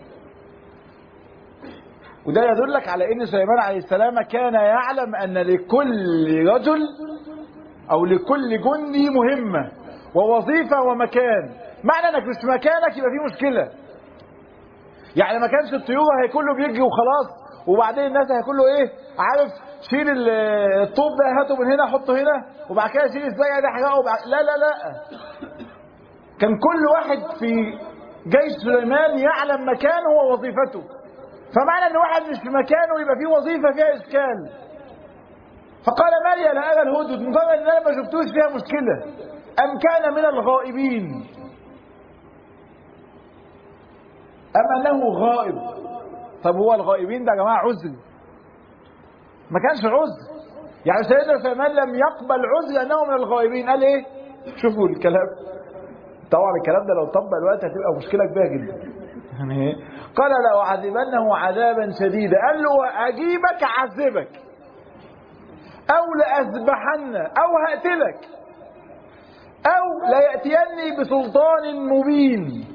وده يدلك على أن سليمان عليه السلام كان يعلم أن لكل رجل أو لكل جندي مهمة ووظيفة ومكان معنى أنك مش في مكانك يبقى في مشكلة يعني ما كانش الطيور هيكله بيجي وخلاص وبعدين الناس هيكله ايه عارف شيل ال- الطوب ده هاته من هنا حطه هنا وبعد كده شيل الزرع ده حاجه وبعد... لا لا لا كان كل واحد في جيش سليمان يعلم مكانه ووظيفته فمعنى ان واحد مش في مكانه يبقى في وظيفه فيها اشكال فقال ما لي لا ارى الهدهد مجرد ان انا ما شفتوش فيها مشكله ام كان من الغائبين أم أنه غائب طب هو الغائبين ده يا جماعة عذر ما كانش عذر يعني سيدنا سليمان لم يقبل عذر أنه من الغائبين قال إيه شوفوا الكلام طبعا الكلام ده لو طبق الوقت هتبقى مشكلة كبيرة جدا يعني إيه؟ قال لأعذبنه عذابا شديدا قال له أجيبك أعذبك أو لأذبحن أو هقتلك أو ليأتيني بسلطان مبين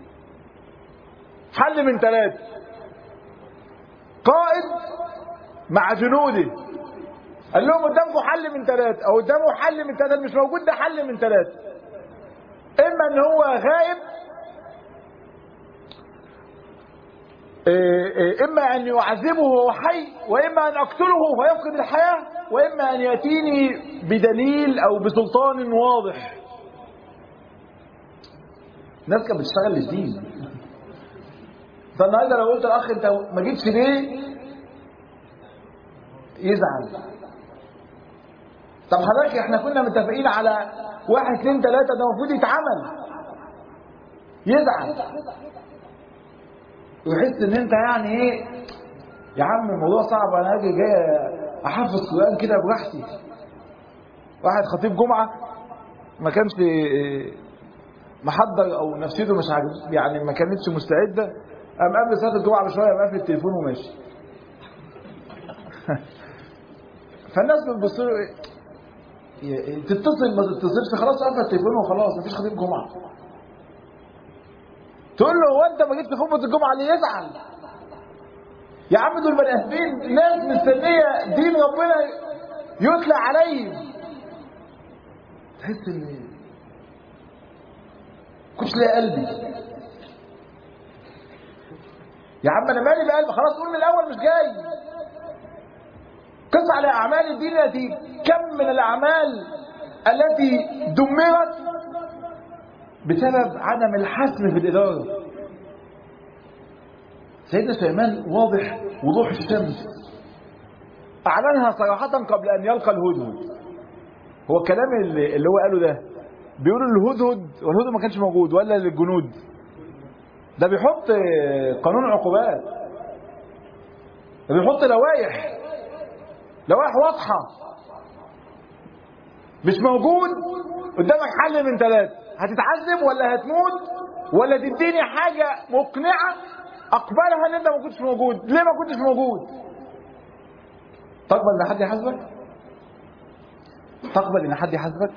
حل من ثلاثة قائد مع جنوده قال لهم قدامكم حل من ثلاثة او قدامه حل من ثلاثة مش موجود ده حل من ثلاثة اما ان هو غائب إيه إيه اما ان يعذبه وهو حي واما ان اقتله فيفقد الحياة واما ان ياتيني بدليل او بسلطان واضح الناس كانت بتشتغل للدين فالنهارده لو قلت الاخ انت ما جيتش ليه يزعل طب حضرتك احنا كنا متفقين على واحد اثنين ثلاثة ده المفروض يتعمل يزعل ويحس ان انت يعني ايه يا عم الموضوع صعب انا اجي جاي احفظ قران كده براحتي واحد خطيب جمعه ما كانش محضر او نفسيته مش عاجب يعني ما كانتش مستعده قام قبل صلاه الجمعه بشويه قام قافل التليفون وماشي فالناس بتبص له إيه؟ تتصل ما تتصلش خلاص قفل التليفون وخلاص مفيش خطيب جمعه تقول له هو انت ما جيتش خطبه الجمعه ليه يزعل يا عم دول بني ادمين ناس مستنيه دين ربنا يتلى عليهم تحس ان كنتش لاقي قلبي يا عم انا مالي بقلبي خلاص قول من الاول مش جاي قس على اعمال الدين التي كم من الاعمال التي دمرت بسبب عدم الحسم في الاداره سيدنا سليمان واضح وضوح الشمس اعلنها صراحه قبل ان يلقى الهدهد هو الكلام اللي, اللي هو قاله ده بيقولوا الهدهد والهدهد ما كانش موجود ولا للجنود ده بيحط قانون عقوبات ده بيحط لوائح لوائح واضحة مش موجود قدامك حل من ثلاثة هتتعذب ولا هتموت ولا تديني حاجة مقنعة اقبلها ان انت ما كنتش موجود ليه ما كنتش موجود تقبل ان حد يحاسبك تقبل ان حد يحاسبك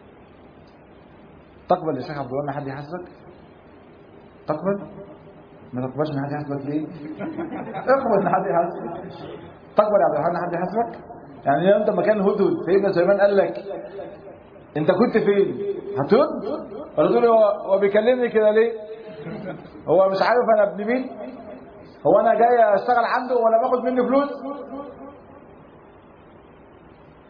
تقبل يا شيخ عبد الله ان حد يحاسبك تقبل ما تقبلش ان حد يحاسبك ليه اقبل ان حد يحاسبك تقبل يا عبد الرحمن ان حد يحاسبك يعني لو انت مكان الهدهد سيدنا سليمان قال لك انت كنت فين هترد ولا تقول هو هو بيكلمني كده ليه هو مش عارف انا ابن مين هو انا جاي اشتغل عنده ولا باخد منه فلوس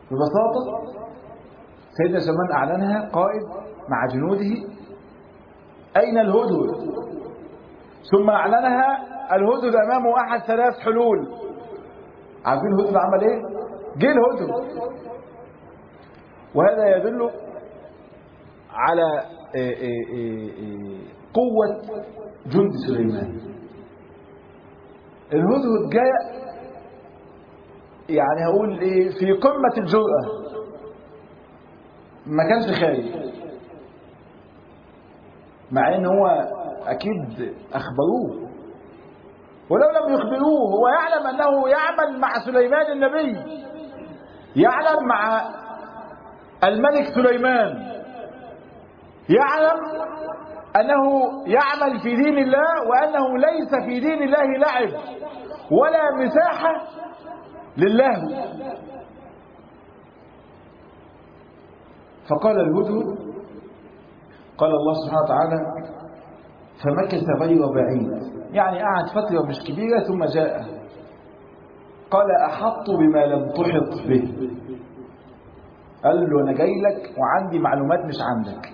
ببساطة سيدنا سلمان أعلنها قائد مع جنوده أين الهدهد ثم أعلنها الهدهد أمامه أحد ثلاث حلول عارفين الهدهد عمل إيه؟ جه الهدهد وهذا يدل على إيه إيه إيه إيه قوة جند سليمان الهدهد جاء يعني هقول ايه في قمة الجرأة ما كانش خايف مع ان هو اكيد اخبروه ولو لم يخبروه هو يعلم انه يعمل مع سليمان النبي يعلم مع الملك سليمان يعلم أنه يعمل في دين الله وأنه ليس في دين الله لعب ولا مساحة للهو فقال الهدهد قال الله سبحانه وتعالى فمكث غير بعيد يعني قعد فترة مش كبيرة ثم جاء قال أحط بما لم تحط به قال له أنا جاي لك وعندي معلومات مش عندك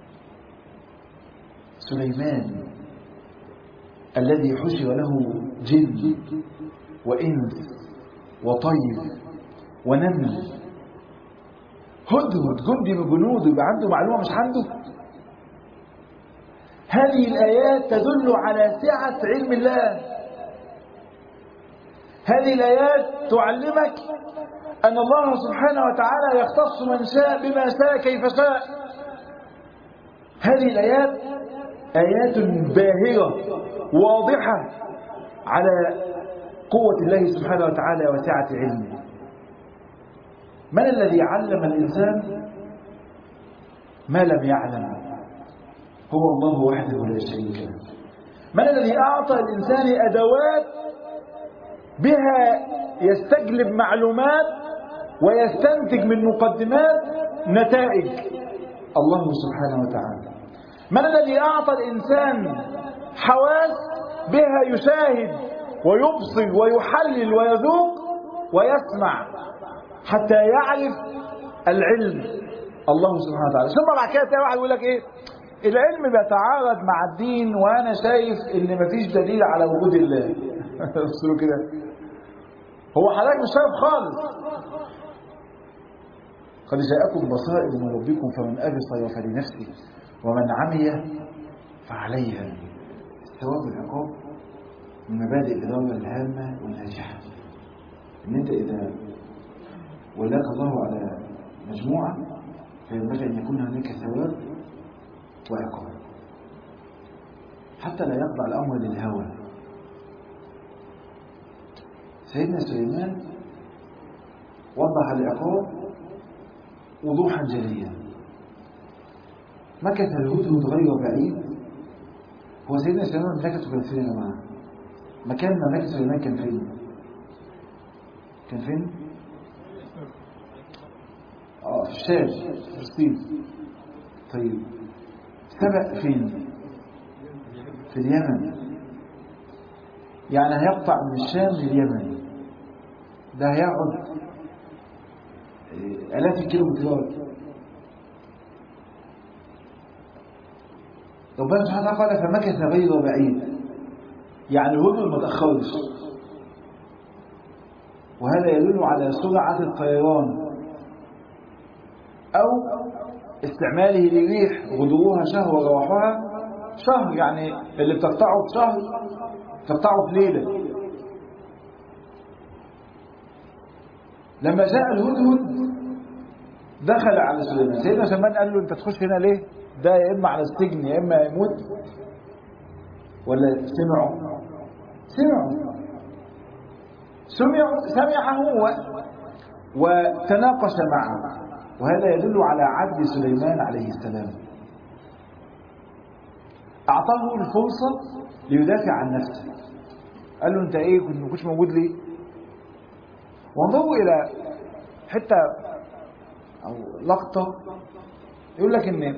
سليمان الذي حشر له جن وإنس وطير ونمل هدهد جندي من جنوده يبقى عنده معلومة مش عنده هذه الآيات تدل على سعة علم الله هذه الآيات تعلمك أن الله سبحانه وتعالى يختص من شاء بما شاء كيف شاء هذه الآيات آيات باهرة واضحة على قوة الله سبحانه وتعالى وسعة علمه من الذي علم الإنسان ما لم يعلم هو الله وحده لا شريك له من الذي أعطى الإنسان أدوات بها يستجلب معلومات ويستنتج من مقدمات نتائج الله سبحانه وتعالى من الذي أعطى الإنسان حواس بها يشاهد ويبصر ويحلل ويذوق ويسمع حتى يعرف العلم الله سبحانه وتعالى ثم بعد كده تلاقي واحد يقول لك ايه العلم بيتعارض مع الدين وانا شايف ان مفيش دليل على وجود الله بصوا كده هو حضرتك مش شايف خالص قد جاءكم بصائر من ربكم فمن ابصر فلنفسه ومن عمي فعليها الثواب والعقاب من مبادئ الإدارة الهامة والناجحة إن أنت إذا ولاك الله على مجموعة فينبغي أن يكون هناك ثواب وعقاب حتى لا يخضع الأمر للهوى سيدنا سليمان وضح العقاب وضوحا جليا مكث الهدهد غير بعيد هو سيدنا سليمان مملكته كان فين يا جماعه مكان مملكه سليمان كان فين كان فين اه في الشام في فلسطين طيب سبق فين في اليمن يعني هيقطع من الشام لليمن ده هيقعد آلاف الكيلومترات ربنا سبحانه وتعالى قال فمكث غير بعيد يعني الهدوء ما تأخرش وهذا يدل على سرعة الطيران أو استعماله للريح غدوها شهر وروحها شهر يعني اللي بتقطعه في شهر تقطعه في ليلة لما جاء الهدهد دخل على سليمان سيدنا سليمان قال له انت تخش هنا ليه ده يا اما على السجن يا اما يموت ولا سمعوا سمعوا سمعوا سمعه و... وتناقش معه وهذا يدل على عدل سليمان عليه السلام أعطاه الفرصة ليدافع عن نفسه قال له أنت إيه كنت ما كنتش موجود ليه وانظروا إلى حتى أو لقطة يقول لك إن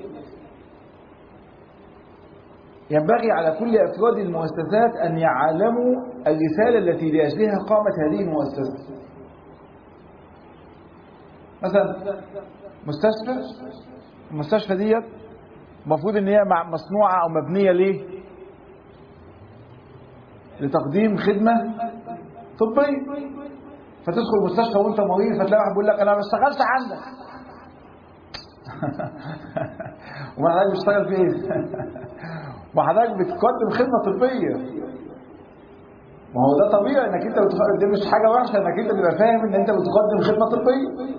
ينبغي على كل أفراد المؤسسات أن يعلموا الرسالة التي لأجلها قامت هذه المؤسسة مثلا مستشفى المستشفى ديت المفروض ان هي مع- مصنوعه او مبنيه ليه لتقديم خدمه طبيه فتدخل المستشفى وانت مريض فتلاقي واحد بيقول لك انا ما بشتغلش عندك وما حضرتك بتشتغل في ايه؟ ما حضرتك بتقدم خدمه طبيه ما هو ده طبيعي انك انت بتقدم دي مش حاجه وحشه انك انت تبقى فاهم ان انت بتقدم خدمه طبيه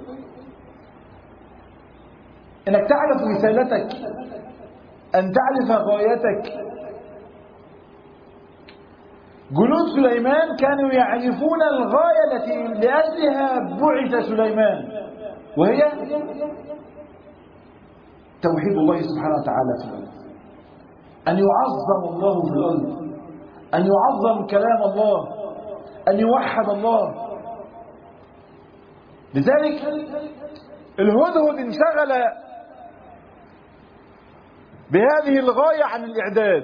انك تعرف رسالتك ان تعرف غايتك جنود سليمان كانوا يعرفون الغايه التي لاجلها بعث سليمان وهي توحيد الله سبحانه وتعالى في الارض ان يعظم الله في الارض أن يعظم كلام الله أن يوحد الله لذلك الهدهد انشغل بهذه الغاية عن الإعداد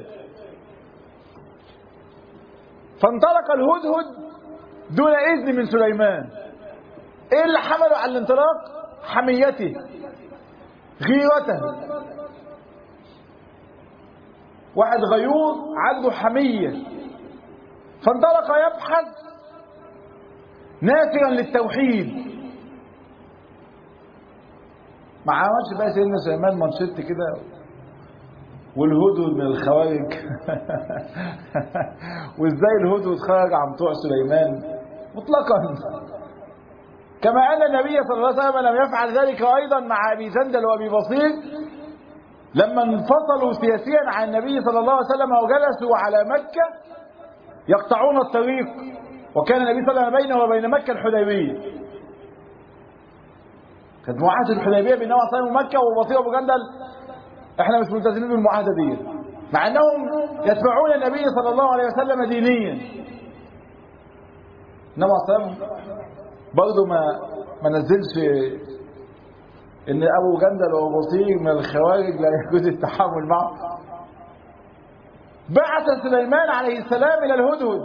فانطلق الهدهد دون إذن من سليمان إيه اللي حمله على الانطلاق حميته غيرته واحد غيور عنده حمية فانطلق يبحث ناصرا للتوحيد ما عملش بقى سيدنا سليمان مانشيت كده والهدهد من الخوارج وازاي الهدهد خرج عن طوع سليمان مطلقا كما ان النبي صلى الله عليه وسلم لم يفعل ذلك ايضا مع ابي جندل وابي بصير لما انفصلوا سياسيا عن النبي صلى الله عليه وسلم وجلسوا على مكة يقطعون الطريق وكان النبي صلى الله عليه وسلم بينه وبين مكة الحديبية كانت معاهدة الحديبية بين النبي صلى الله عليه وسلم ومكة وبصير أبو جندل احنا مش ملتزمين بالمعاهدة دي مع انهم يتبعون النبي صلى الله عليه وسلم دينيا النبي صلى الله عليه وسلم برضه ما ما نزلش ان ابو جندل وابو بصير من الخوارج لا يجوز التحامل معه بعث سليمان عليه السلام الى الهدهد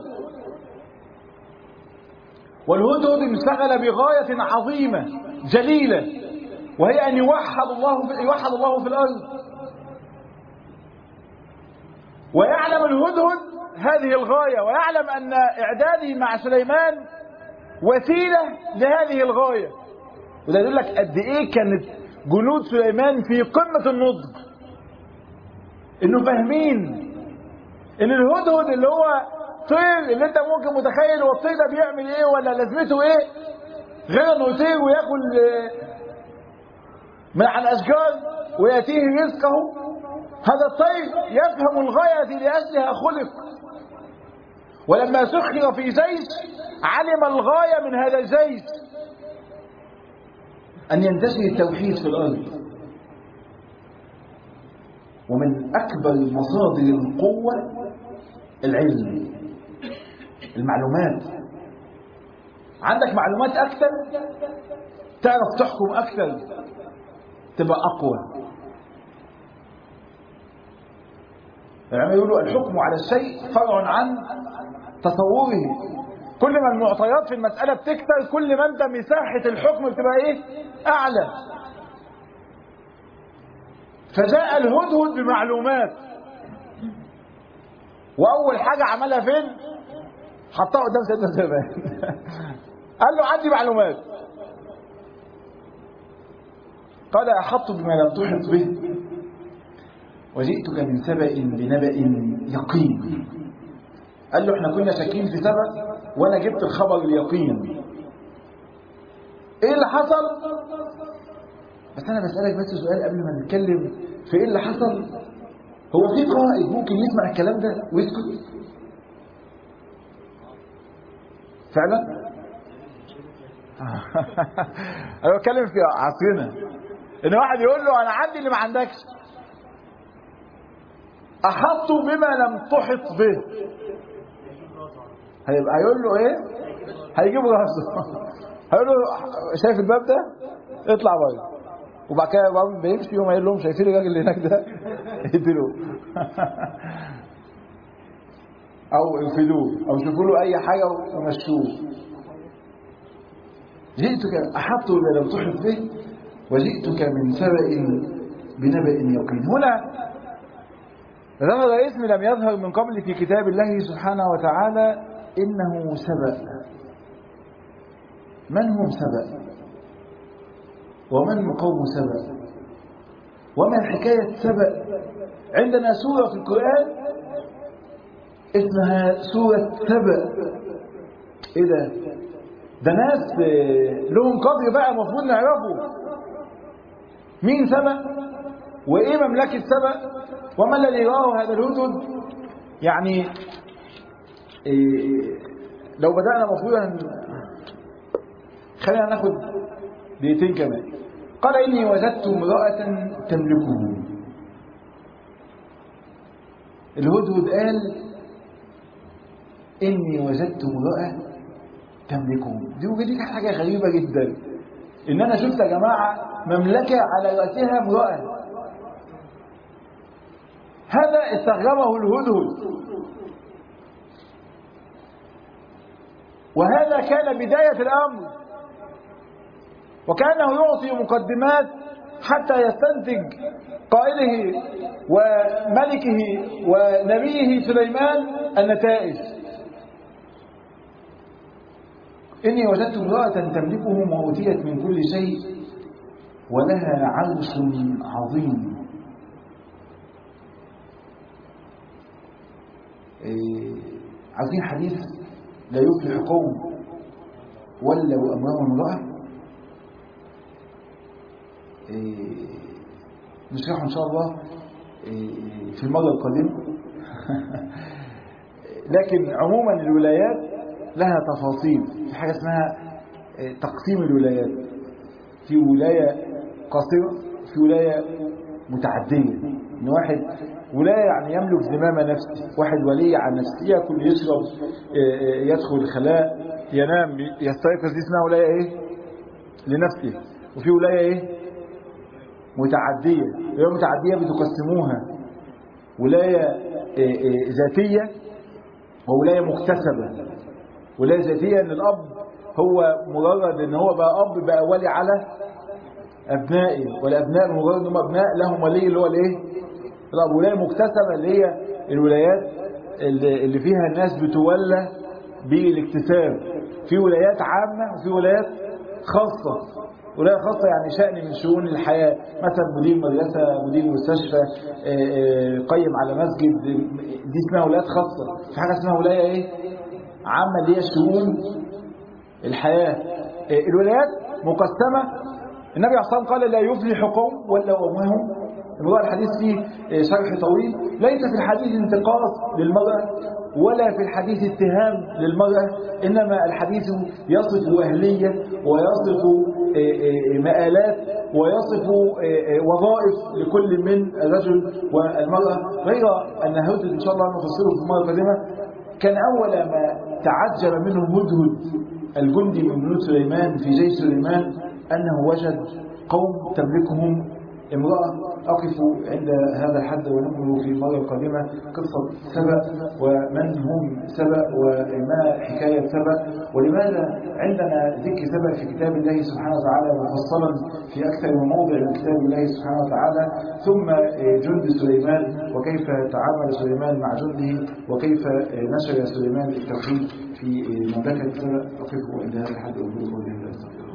والهدهد انشغل بغاية عظيمة جليلة وهي ان يوحد الله في يوحد الله في الارض ويعلم الهدهد هذه الغاية ويعلم ان اعداده مع سليمان وسيلة لهذه الغاية وده يقول لك قد ايه كانت جنود سليمان في قمة النضج انه فاهمين ان الهدهد اللي هو طير اللي انت ممكن متخيل هو الطير ده بيعمل ايه ولا لازمته ايه غير انه يطير وياكل آه، من على الاشجار وياتيه رزقه هذا الطير يفهم الغايه التي لاجلها خلق ولما سخر في جيش علم الغايه من هذا الجيش أن ينتشر التوحيد في الأرض ومن أكبر مصادر القوة العلم المعلومات عندك معلومات أكثر تعرف تحكم أكثر تبقى أقوى يعني يقولوا الحكم على الشيء فرع عن تصوره كل ما المعطيات في المسألة بتكتر كل ما انت مساحة الحكم بتبقى ايه اعلى فجاء الهدهد بمعلومات واول حاجة عملها فين حطها قدام سيدنا سليمان قال له عندي معلومات قال احط بما لم تحط به وجئتك من سبأ بنبأ يقين قال له احنا كنا شاكين في سبأ وانا جبت الخبر اليقين ايه اللي حصل بس انا بسألك بس سؤال قبل ما نتكلم في ايه اللي حصل هو في قائد ممكن يسمع الكلام ده ويسكت فعلا انا بتكلم في عصرنا ان واحد يقول له انا عندي اللي ما عندكش احط بما لم تحط به هيبقى هيقول له ايه هيجيب راسه هيقول له شايف الباب ده اطلع بره وبعد كده بقى بيمشي يوم قايل لهم شايفين الراجل اللي هناك ده اقتلوه او انفدوه او شوفوا له اي حاجه ومشوه جئتك أحط إذا لم تحط به وجئتك من سبأ بنبأ يقين هنا ظهر اسم لم يظهر من قبل في كتاب الله سبحانه وتعالى إنه سبأ من هم سبأ ومن قوم سبأ وما حكاية سبأ عندنا سورة في القرآن اسمها سورة سبأ ايه ده ده ناس لهم قدر بقى المفروض نعرفه مين سبأ وايه مملكة سبأ وما الذي راه هذا الهدد يعني إيه لو بدأنا مفروضا خلينا ناخد دقيقتين كمان قال إني وجدت امرأة تملكه الهدهد قال إني وجدت امرأة تملكه دي دي حاجة غريبة جدا إن أنا شفت يا جماعة مملكة على رأسها امرأة هذا استغربه الهدهد وهذا كان بداية الأمر وكأنه يعطي مقدمات حتى يستنتج قائله وملكه ونبيه سليمان النتائج إني وجدت امرأة تملكهم وأوتيت من كل شيء ولها عرش عظيم إيه عارفين حديث لا يفلح قوم ولوا أمرهم امرأة إيه نشرحه إن شاء الله إيه في المرة القادمة لكن عموما الولايات لها تفاصيل في حاجة اسمها تقسيم الولايات في ولاية قصيرة في ولاية متعدية ان واحد ولاية يعني يملك زمام نفسه واحد ولي عن نفسه ياكل يشرب يدخل الخلاء ينام يستيقظ دي اسمها ولاية ايه لنفسه وفي ولاية ايه متعدية ولاية متعدية بتقسموها ولاية ذاتية وولاية مكتسبة ولاية ذاتية ان الاب هو مجرد ان هو بقى اب بقى ولي على ابنائه والابناء مجرد انهم ابناء لهم ولي اللي هو الايه الاب ولاية مكتسبة اللي هي الولايات اللي فيها الناس بتولى بالاكتساب في ولايات عامة وفي ولايات خاصة ولاية خاصة يعني شأن من شؤون الحياة مثلا مدير مدرسة مدير مستشفى قيم على مسجد دي اسمها ولايات خاصة في حاجة اسمها ولاية ايه عامة اللي هي شؤون الحياة الولايات مقسمة النبي عليه الصلاة قال لا يفلح قوم ولا أمهم الموضوع الحديث فيه شرح طويل ليس في الحديث انتقاص للمرأة ولا في الحديث اتهام للمرأة إنما الحديث يصف أهلية ويصف مآلات ويصف وظائف لكل من الرجل والمرأة غير أن هدهد إن شاء الله نفسره في المرة القادمة كان أول ما تعجب منه هدهد الجندي من جنود سليمان في جيش سليمان أنه وجد قوم تملكهم امرأة أقف عند هذا الحد ونكمل في المرة القادمة قصة سبأ ومن هم سبأ وما حكاية سبأ ولماذا عندنا ذكر سبأ في كتاب الله سبحانه وتعالى مفصلا في أكثر من موضع من كتاب الله سبحانه وتعالى ثم جند سليمان وكيف تعامل سليمان مع جنده وكيف نشر سليمان التوحيد في مملكة سبأ أقف عند هذا الحد ونكمل قولي الله